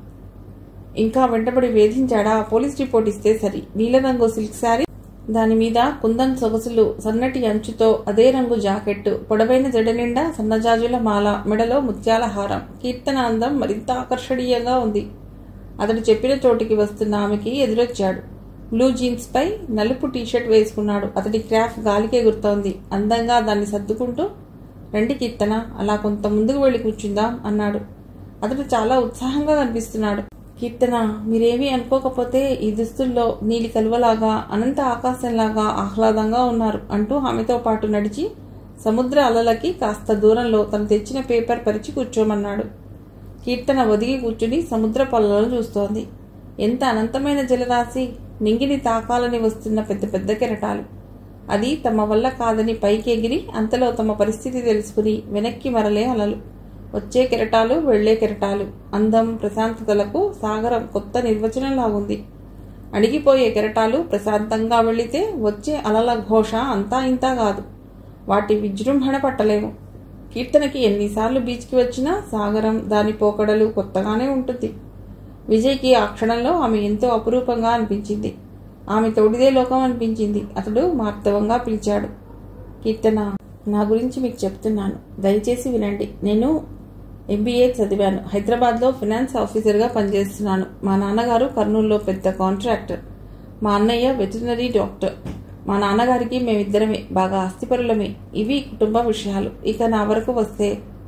[SPEAKER 1] ఇంకా వెంటబడి వేధించాడా పోలీస్ రిపోర్ట్ ఇస్తే సరి నీలరంగు సిల్క్ శారీ దాని మీద కుందన్ సొగసులు సన్నటి అంచుతో అదే రంగు జాకెట్ పొడవైన జడ నిండా సన్నజాజుల మాల మెడలో ముత్యాల హారం కీర్తన అందం మరింత ఆకర్షణీయంగా ఉంది అతడు చెప్పిన చోటికి వస్తున్న ఆమెకి ఎదురొచ్చాడు బ్లూ జీన్స్ పై నలుపు టీషర్ట్ వేసుకున్నాడు అతడి క్రాఫ్ గాలికే గుర్తోంది అందంగా దాన్ని సర్దుకుంటూ రండి కీర్తన అలా కొంత ముందుకు వెళ్ళి కూర్చుందాం అన్నాడు అతడు చాలా ఉత్సాహంగా కనిపిస్తున్నాడు కీర్తన మీరేమీ అనుకోకపోతే ఈ దుస్తుల్లో నీలి కలువలాగా అనంత ఆకాశంలాగా ఆహ్లాదంగా ఉన్నారు అంటూ ఆమెతో పాటు నడిచి సముద్ర అలలకి కాస్త దూరంలో తను తెచ్చిన పేపర్ పరిచి కూర్చోమన్నాడు కీర్తన ఒదిగి కూర్చుని సముద్ర పొలాలను చూస్తోంది ఎంత అనంతమైన జలరాశి నింగిని తాకాలని వస్తున్న పెద్ద పెద్ద కెరటాలు అది తమ వల్ల కాదని పైకి ఎగిరి అంతలో తమ పరిస్థితి తెలుసుకుని వెనక్కి మరలే అలలు వచ్చే కెరటాలు వెళ్లే కెరటాలు అందం ప్రశాంతతలకు సాగరం కొత్త నిర్వచనంలాగుంది అణిగిపోయే కెరటాలు ప్రశాంతంగా వెళితే వచ్చే అలల ఘోష అంతా ఇంతా కాదు వాటి విజృంభణ పట్టలేము కీర్తనకి ఎన్నిసార్లు బీచ్కి వచ్చినా సాగరం దాని పోకడలు కొత్తగానే ఉంటుంది విజయ్కి ఆ క్షణంలో ఆమె ఎంతో అపురూపంగా అనిపించింది ఆమె తోడిదే లోకం అనిపించింది అతడు మార్తవంగా పిలిచాడు కీర్తన నా గురించి మీకు చెప్తున్నాను దయచేసి వినండి నేను ఎంబీఏ చదివాను హైదరాబాద్లో ఫినాన్స్ ఆఫీసర్గా పనిచేస్తున్నాను మా నాన్నగారు కర్నూలులో పెద్ద కాంట్రాక్టర్ మా అన్నయ్య వెటర్నరీ డాక్టర్ మా నాన్నగారికి మేమిద్దరమే బాగా ఆస్తిపరులమే ఇవి కుటుంబ విషయాలు ఇక నా వరకు వస్తే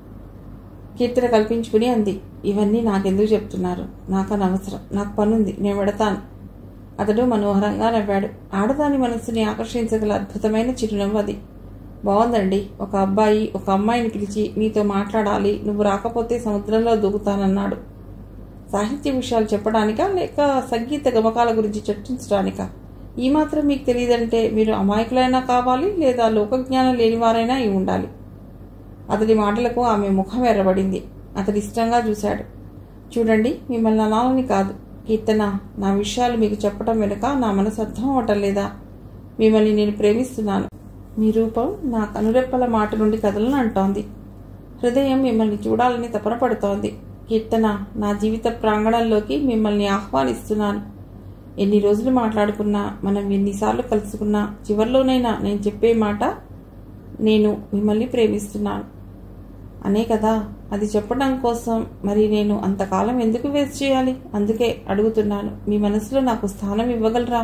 [SPEAKER 1] కీర్తన కల్పించుకుని అంది ఇవన్నీ నాకెందుకు చెప్తున్నారు నాకు అనవసరం నాకు పనుంది నేను పెడతాను అతడు మనోహరంగా నవ్వాడు ఆడదాని మనస్సుని ఆకర్షించగల అద్భుతమైన చిరునవ్వు అది బాగుందండి ఒక అబ్బాయి ఒక అమ్మాయిని పిలిచి నీతో మాట్లాడాలి నువ్వు రాకపోతే సముద్రంలో దూకుతానన్నాడు సాహిత్య విషయాలు చెప్పడానికా లేక సంగీత గమకాల గురించి చర్చించడానికా ఈ మాత్రం మీకు తెలియదంటే మీరు అమాయకులైనా కావాలి లేదా లోకజ్ఞానం లేనివారైనా అయి ఉండాలి అతడి మాటలకు ఆమె ముఖం ఎర్రబడింది అతడి ఇష్టంగా చూశాడు చూడండి మిమ్మల్ని అనాలని కాదు కీర్తన నా విషయాలు మీకు చెప్పడం వెనుక నా మనసు అర్థం అవటం లేదా మిమ్మల్ని నేను ప్రేమిస్తున్నాను మీ రూపం నా కనురెప్పల మాట నుండి కదలను అంటోంది హృదయం మిమ్మల్ని చూడాలని తపన పడుతోంది కీర్తన నా జీవిత ప్రాంగణంలోకి మిమ్మల్ని ఆహ్వానిస్తున్నాను ఎన్ని రోజులు మాట్లాడుకున్నా మనం ఎన్నిసార్లు కలుసుకున్నా చివరిలోనైనా నేను చెప్పే మాట నేను మిమ్మల్ని ప్రేమిస్తున్నాను అనే కదా అది చెప్పడం కోసం మరి నేను అంతకాలం ఎందుకు వేస్ట్ చేయాలి అందుకే అడుగుతున్నాను మీ మనసులో నాకు స్థానం ఇవ్వగలరా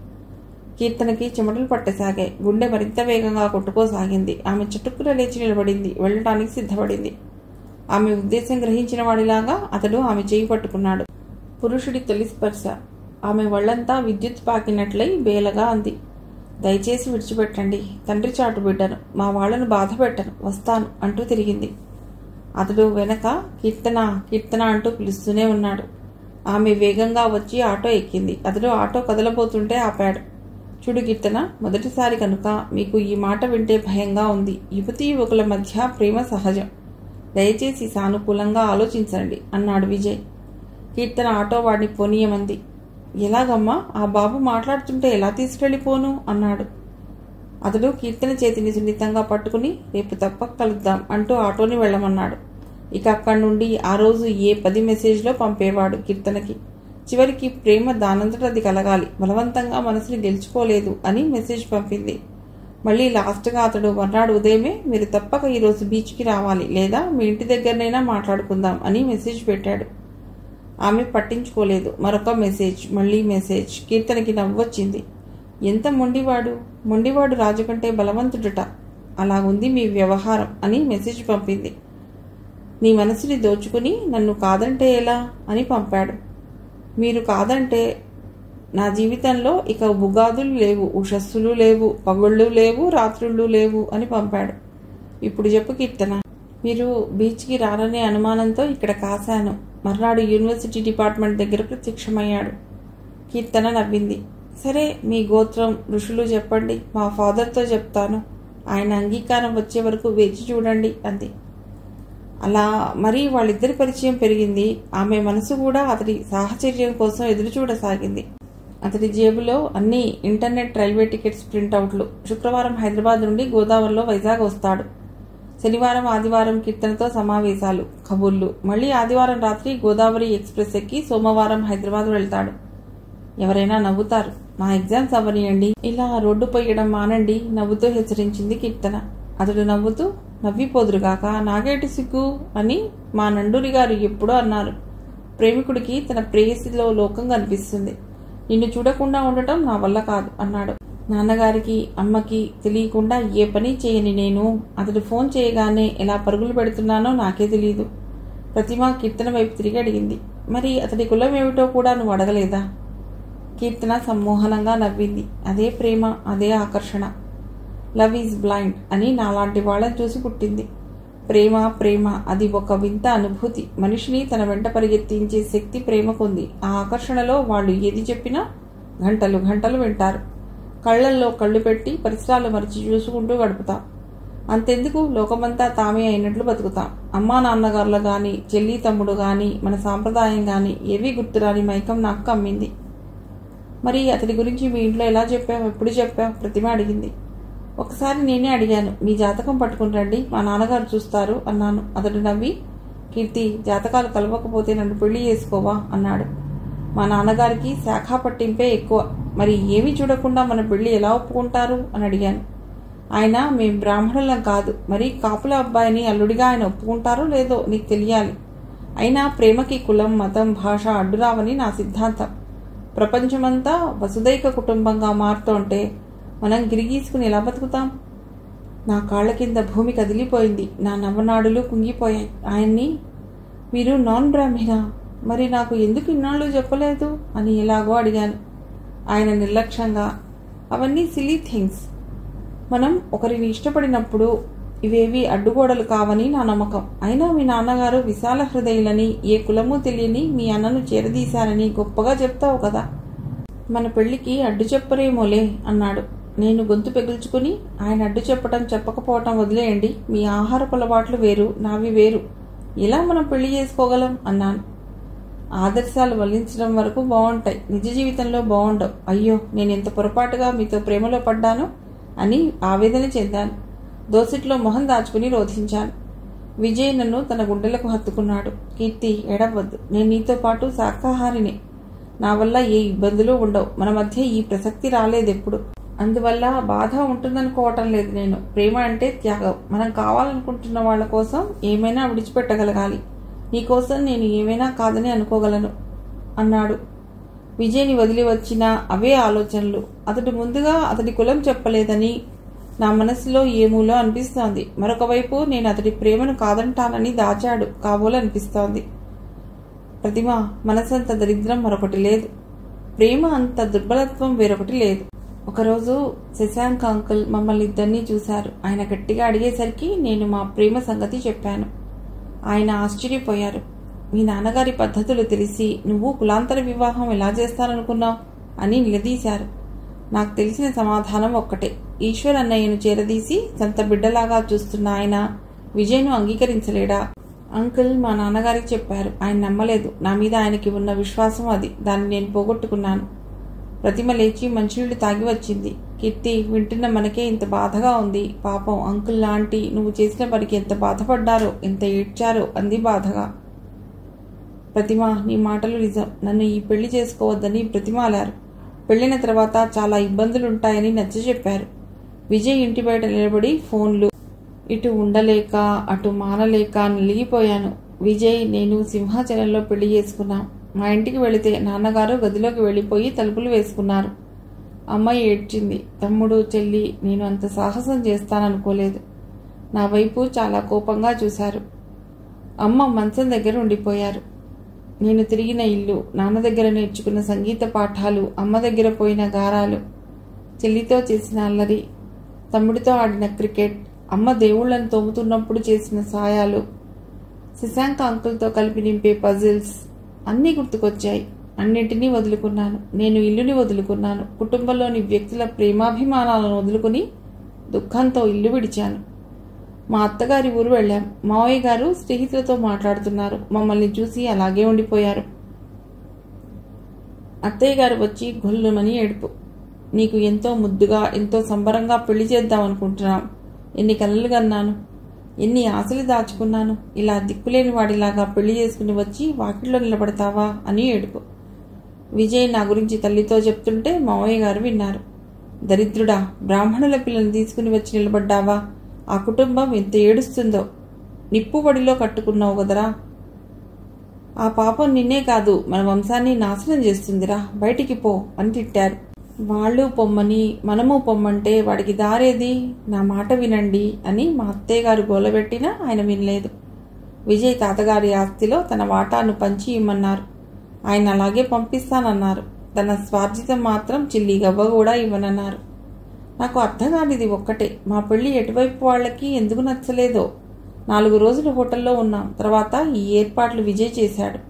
[SPEAKER 1] కీర్తనకి చెమటలు పట్టసాగాయి గుండె మరింత వేగంగా కొట్టుకోసాగింది ఆమె చుట్టుకున లేచి నిలబడింది వెళ్ళటానికి సిద్ధపడింది ఆమె ఉద్దేశం గ్రహించిన వాడిలాగా అతడు ఆమె చేయి పట్టుకున్నాడు పురుషుడి తొలి స్పర్శ ఆమె ఒళ్లంతా విద్యుత్ పాకినట్లయి బేలగా అంది దయచేసి విడిచిపెట్టండి తండ్రి చాటు బిడ్డను మా వాళ్లను బాధ పెట్టను వస్తాను అంటూ తిరిగింది అతడు వెనక కీర్తన కీర్తన అంటూ పిలుస్తూనే ఉన్నాడు ఆమె వేగంగా వచ్చి ఆటో ఎక్కింది అతడు ఆటో కదలబోతుంటే ఆపాడు చూడు కీర్తన మొదటిసారి కనుక మీకు ఈ మాట వింటే భయంగా ఉంది యువతీ యువకుల మధ్య ప్రేమ సహజం దయచేసి సానుకూలంగా ఆలోచించండి అన్నాడు విజయ్ కీర్తన ఆటో వాడిని పోనీయమంది ఎలాగమ్మా ఆ బాబు మాట్లాడుతుంటే ఎలా తీసుకెళ్ళిపోను అన్నాడు అతడు కీర్తన చేతిని సున్నితంగా పట్టుకుని రేపు తప్పక కలుద్దాం అంటూ ఆటోని వెళ్ళమన్నాడు ఇక అక్కడి నుండి ఆ రోజు ఏ పది మెసేజ్లో పంపేవాడు కీర్తనకి చివరికి ప్రేమ దానంతటది కలగాలి బలవంతంగా మనసుని గెలుచుకోలేదు అని మెసేజ్ పంపింది మళ్ళీ లాస్ట్గా అతడు మర్నాడు ఉదయమే మీరు తప్పక ఈరోజు బీచ్కి రావాలి లేదా మీ ఇంటి దగ్గరనైనా మాట్లాడుకుందాం అని మెసేజ్ పెట్టాడు ఆమె పట్టించుకోలేదు మరొక మెసేజ్ మళ్ళీ మెసేజ్ కీర్తనకి నవ్వొచ్చింది ఎంత మొండివాడు మొండివాడు రాజు కంటే బలవంతుడుట అలాగుంది మీ వ్యవహారం అని మెసేజ్ పంపింది నీ మనసుని దోచుకుని నన్ను కాదంటే ఎలా అని పంపాడు మీరు కాదంటే నా జీవితంలో ఇక ఉగాదులు లేవు ఉషస్సులు లేవు పగుళ్ళు లేవు రాత్రుళ్ళు లేవు అని పంపాడు ఇప్పుడు చెప్పు కీర్తన మీరు బీచ్కి రాననే అనుమానంతో ఇక్కడ కాశాను మర్నాడు యూనివర్సిటీ డిపార్ట్మెంట్ దగ్గర ప్రత్యక్షమయ్యాడు కీర్తన నవ్వింది సరే మీ గోత్రం ఋషులు చెప్పండి మా ఫాదర్తో చెప్తాను ఆయన అంగీకారం వచ్చే వరకు వేచి చూడండి అంది అలా మరి వాళ్ళిద్దరి పరిచయం పెరిగింది ఆమె మనసు కూడా అతడి సాహచర్యం కోసం ఎదురు చూడసాగింది అతడి జేబులో అన్ని ఇంటర్నెట్ రైల్వే టికెట్స్ ప్రింటౌట్లు శుక్రవారం హైదరాబాద్ నుండి గోదావరిలో వైజాగ్ వస్తాడు శనివారం ఆదివారం కీర్తనతో సమావేశాలు కబుర్లు మళ్ళీ ఆదివారం రాత్రి గోదావరి ఎక్స్ప్రెస్ ఎక్కి సోమవారం హైదరాబాద్ వెళ్తాడు ఎవరైనా నవ్వుతారు నా ఎగ్జామ్స్ అవ్వనియండి ఇలా రోడ్డు పోయడం మానండి నవ్వుతూ హెచ్చరించింది కీర్తన అతడు నవ్వుతూ నవ్విపోదురుగాక నాగేటి సిగ్గు అని మా నండూరి గారు ఎప్పుడో అన్నారు ప్రేమికుడికి తన ప్రేయసిలో లోకం కనిపిస్తుంది నిన్ను చూడకుండా ఉండటం నా వల్ల కాదు అన్నాడు నాన్నగారికి అమ్మకి తెలియకుండా ఏ పని చేయని నేను అతడు ఫోన్ చేయగానే ఎలా పరుగులు పెడుతున్నానో నాకే తెలియదు ప్రతిమ కీర్తన వైపు తిరిగి అడిగింది మరి అతడి కులం ఏమిటో కూడా నువ్వు అడగలేదా కీర్తన సమ్మోహనంగా నవ్వింది అదే ప్రేమ అదే ఆకర్షణ లవ్ ఈజ్ బ్లైండ్ అని నాలాంటి వాళ్ళని చూసి పుట్టింది ప్రేమ ప్రేమ అది ఒక వింత అనుభూతి మనిషిని తన వెంట పరిగెత్తించే శక్తి ప్రేమకుంది ఆ ఆకర్షణలో వాళ్ళు ఏది చెప్పినా గంటలు గంటలు వింటారు కళ్ళల్లో కళ్ళు పెట్టి పరిసరాలు మరిచి చూసుకుంటూ గడుపుతాం అంతెందుకు లోకమంతా తామే అయినట్లు బతుకుతాం అమ్మా నాన్నగారులు గాని చెల్లి తమ్ముడు గాని మన సాంప్రదాయం గాని ఏవీ గుర్తురాని మైకం నాకు కమ్మింది మరి అతడి గురించి మీ ఇంట్లో ఎలా చెప్పావు ఎప్పుడు చెప్పావు ప్రతిమ అడిగింది ఒకసారి నేనే అడిగాను మీ జాతకం పట్టుకుని రండి మా నాన్నగారు చూస్తారు అన్నాను అతడు నవ్వి కీర్తి జాతకాలు కలవకపోతే నన్ను పెళ్లి చేసుకోవా అన్నాడు మా నాన్నగారికి శాఖా పట్టింపే ఎక్కువ మరి ఏమీ చూడకుండా మన పెళ్లి ఎలా ఒప్పుకుంటారు అని అడిగాను ఆయన మేం బ్రాహ్మణులం కాదు మరి కాపుల అబ్బాయిని అల్లుడిగా ఆయన ఒప్పుకుంటారో లేదో నీకు తెలియాలి అయినా ప్రేమకి కులం మతం భాష అడ్డురావని నా సిద్ధాంతం ప్రపంచమంతా వసుదైక కుటుంబంగా మారుతుంటే మనం గిరిగీసుకుని ఎలా బతుకుతాం నా కాళ్ళ కింద భూమి కదిలిపోయింది నా నవనాడులు కుంగిపోయాయి ఆయన్ని మీరు నాన్ బ్రాహ్మణ మరి నాకు ఎందుకు ఇన్నాళ్ళు చెప్పలేదు అని ఎలాగో అడిగాను ఆయన నిర్లక్ష్యంగా అవన్నీ సిలీ థింగ్స్ మనం ఒకరిని ఇష్టపడినప్పుడు ఇవేవి అడ్డుగోడలు కావని నా నమ్మకం అయినా మీ నాన్నగారు విశాల హృదయులని ఏ కులము తెలియని మీ అన్నను చేరదీశారని గొప్పగా చెప్తావు కదా మన పెళ్లికి అడ్డు చెప్పరేమోలే అన్నాడు నేను గొంతు పెగుల్చుకుని ఆయన అడ్డు చెప్పటం చెప్పకపోవటం వదిలేయండి మీ ఆహారపు అలవాట్లు వేరు నావి వేరు ఎలా మనం పెళ్లి చేసుకోగలం అన్నాను ఆదర్శాలు వల్లించడం వరకు బాగుంటాయి నిజ జీవితంలో బాగుండవు అయ్యో నేను ఎంత పొరపాటుగా మీతో ప్రేమలో పడ్డాను అని ఆవేదన చెందాను దోసిట్లో మొహం దాచుకుని రోధించాను విజయ్ నన్ను తన గుండెలకు హత్తుకున్నాడు కీర్తి ఎడవద్దు నేను నీతో పాటు శాకాహారిని నా వల్ల ఏ ఇబ్బందులు ఉండవు మన మధ్య ఈ ప్రసక్తి రాలేదెప్పుడు అందువల్ల బాధ ఉంటుందనుకోవటం లేదు నేను ప్రేమ అంటే త్యాగం మనం కావాలనుకుంటున్న వాళ్ళ కోసం ఏమైనా విడిచిపెట్టగలగాలి నీకోసం నేను ఏమైనా కాదని అనుకోగలను అన్నాడు విజయ్ని వదిలి వచ్చిన అవే ఆలోచనలు అతడు ముందుగా అతడి కులం చెప్పలేదని నా మనసులో ఏమూలో అనిపిస్తోంది మరొక వైపు నేను అతడి ప్రేమను కాదంటానని దాచాడు కాబోలనిపిస్తోంది ప్రతిమ మనసంత దరిద్రం మరొకటి లేదు ప్రేమ అంత దుర్బలత్వం వేరొకటి లేదు ఒకరోజు శశాంక్ అంకుల్ మమ్మల్ని ఇద్దరినీ చూశారు ఆయన గట్టిగా అడిగేసరికి నేను మా ప్రేమ సంగతి చెప్పాను ఆయన ఆశ్చర్యపోయారు మీ నాన్నగారి పద్ధతులు తెలిసి నువ్వు కులాంతర వివాహం ఎలా చేస్తారనుకున్నావు అని నిలదీశారు నాకు తెలిసిన సమాధానం ఒక్కటే ఈశ్వర్ అన్నయ్యను చేరదీసి సొంత బిడ్డలాగా చూస్తున్న ఆయన విజయ్ను అంగీకరించలేడా అంకుల్ మా నాన్నగారికి చెప్పారు ఆయన నమ్మలేదు నా మీద ఆయనకి ఉన్న విశ్వాసం అది దాన్ని నేను పోగొట్టుకున్నాను ప్రతిమ లేచి మంచినీళ్లు తాగి వచ్చింది కీర్తి వింటున్న మనకే ఇంత బాధగా ఉంది పాపం అంకుల్ లాంటి నువ్వు చేసిన పనికి ఎంత బాధపడ్డారో ఎంత ఏడ్చారో అంది బాధగా ప్రతిమ నీ మాటలు నిజం నన్ను ఈ పెళ్లి చేసుకోవద్దని ప్రతిమాలారు పెళ్లిన తర్వాత చాలా ఇబ్బందులుంటాయని నచ్చ చెప్పారు విజయ్ ఇంటి బయట నిలబడి ఫోన్లు ఇటు ఉండలేక అటు మానలేక నిలిగిపోయాను విజయ్ నేను సింహాచలంలో పెళ్లి చేసుకున్నాం మా ఇంటికి వెళితే నాన్నగారు గదిలోకి వెళ్ళిపోయి తలుపులు వేసుకున్నారు అమ్మాయి ఏడ్చింది తమ్ముడు చెల్లి నేను అంత సాహసం చేస్తాననుకోలేదు నా వైపు చాలా కోపంగా చూశారు అమ్మ మంచం దగ్గర ఉండిపోయారు నేను తిరిగిన ఇల్లు నాన్న దగ్గర నేర్చుకున్న సంగీత పాఠాలు అమ్మ దగ్గర పోయిన గారాలు చెల్లితో చేసిన అల్లరి తమ్ముడితో ఆడిన క్రికెట్ అమ్మ దేవుళ్లను తోముతున్నప్పుడు చేసిన సాయాలు శశాంక్ అంకుల్తో కలిపి నింపే పజిల్స్ అన్నీ గుర్తుకొచ్చాయి అన్నింటినీ వదులుకున్నాను నేను ఇల్లుని వదులుకున్నాను కుటుంబంలోని వ్యక్తుల ప్రేమాభిమానాలను వదులుకుని దుఃఖంతో ఇల్లు విడిచాను మా అత్తగారి ఊరు వెళ్ళాం మావయ్య గారు స్నేహితులతో మాట్లాడుతున్నారు మమ్మల్ని చూసి అలాగే ఉండిపోయారు అత్తయ్య గారు వచ్చి గొల్లుమని ఏడుపు నీకు ఎంతో ముద్దుగా ఎంతో సంబరంగా పెళ్లి చేద్దాం అనుకుంటున్నాం ఎన్ని కలలు కన్నాను ఎన్ని ఆశలు దాచుకున్నాను ఇలా దిక్కులేని వాడిలాగా పెళ్లి చేసుకుని వచ్చి వాకిట్లో నిలబడతావా అని ఏడుపు విజయ్ నా గురించి తల్లితో చెప్తుంటే మావయ్య గారు విన్నారు దరిద్రుడా బ్రాహ్మణుల పిల్లని తీసుకుని వచ్చి నిలబడ్డావా ఆ కుటుంబం ఎంత ఏడుస్తుందో నిప్పు వడిలో కట్టుకున్నావు కదరా ఆ పాపం నిన్నే కాదు మన వంశాన్ని నాశనం చేస్తుందిరా బయటికి పో అని తిట్టారు వాళ్ళు పొమ్మని మనము పొమ్మంటే వాడికి దారేది నా మాట వినండి అని మా అత్తయ్య గారు గోలబెట్టినా ఆయన వినలేదు విజయ్ తాతగారి ఆస్తిలో తన వాటాను పంచి ఇమ్మన్నారు ఆయన అలాగే పంపిస్తానన్నారు తన స్వార్జితం మాత్రం చిల్లి గవ్వ కూడా ఇవ్వనన్నారు నాకు అర్థం కానిది ఒక్కటే మా పెళ్లి ఎటువైపు వాళ్ళకి ఎందుకు నచ్చలేదో నాలుగు రోజులు హోటల్లో ఉన్నాం తర్వాత ఈ ఏర్పాట్లు విజయ్ చేశాడు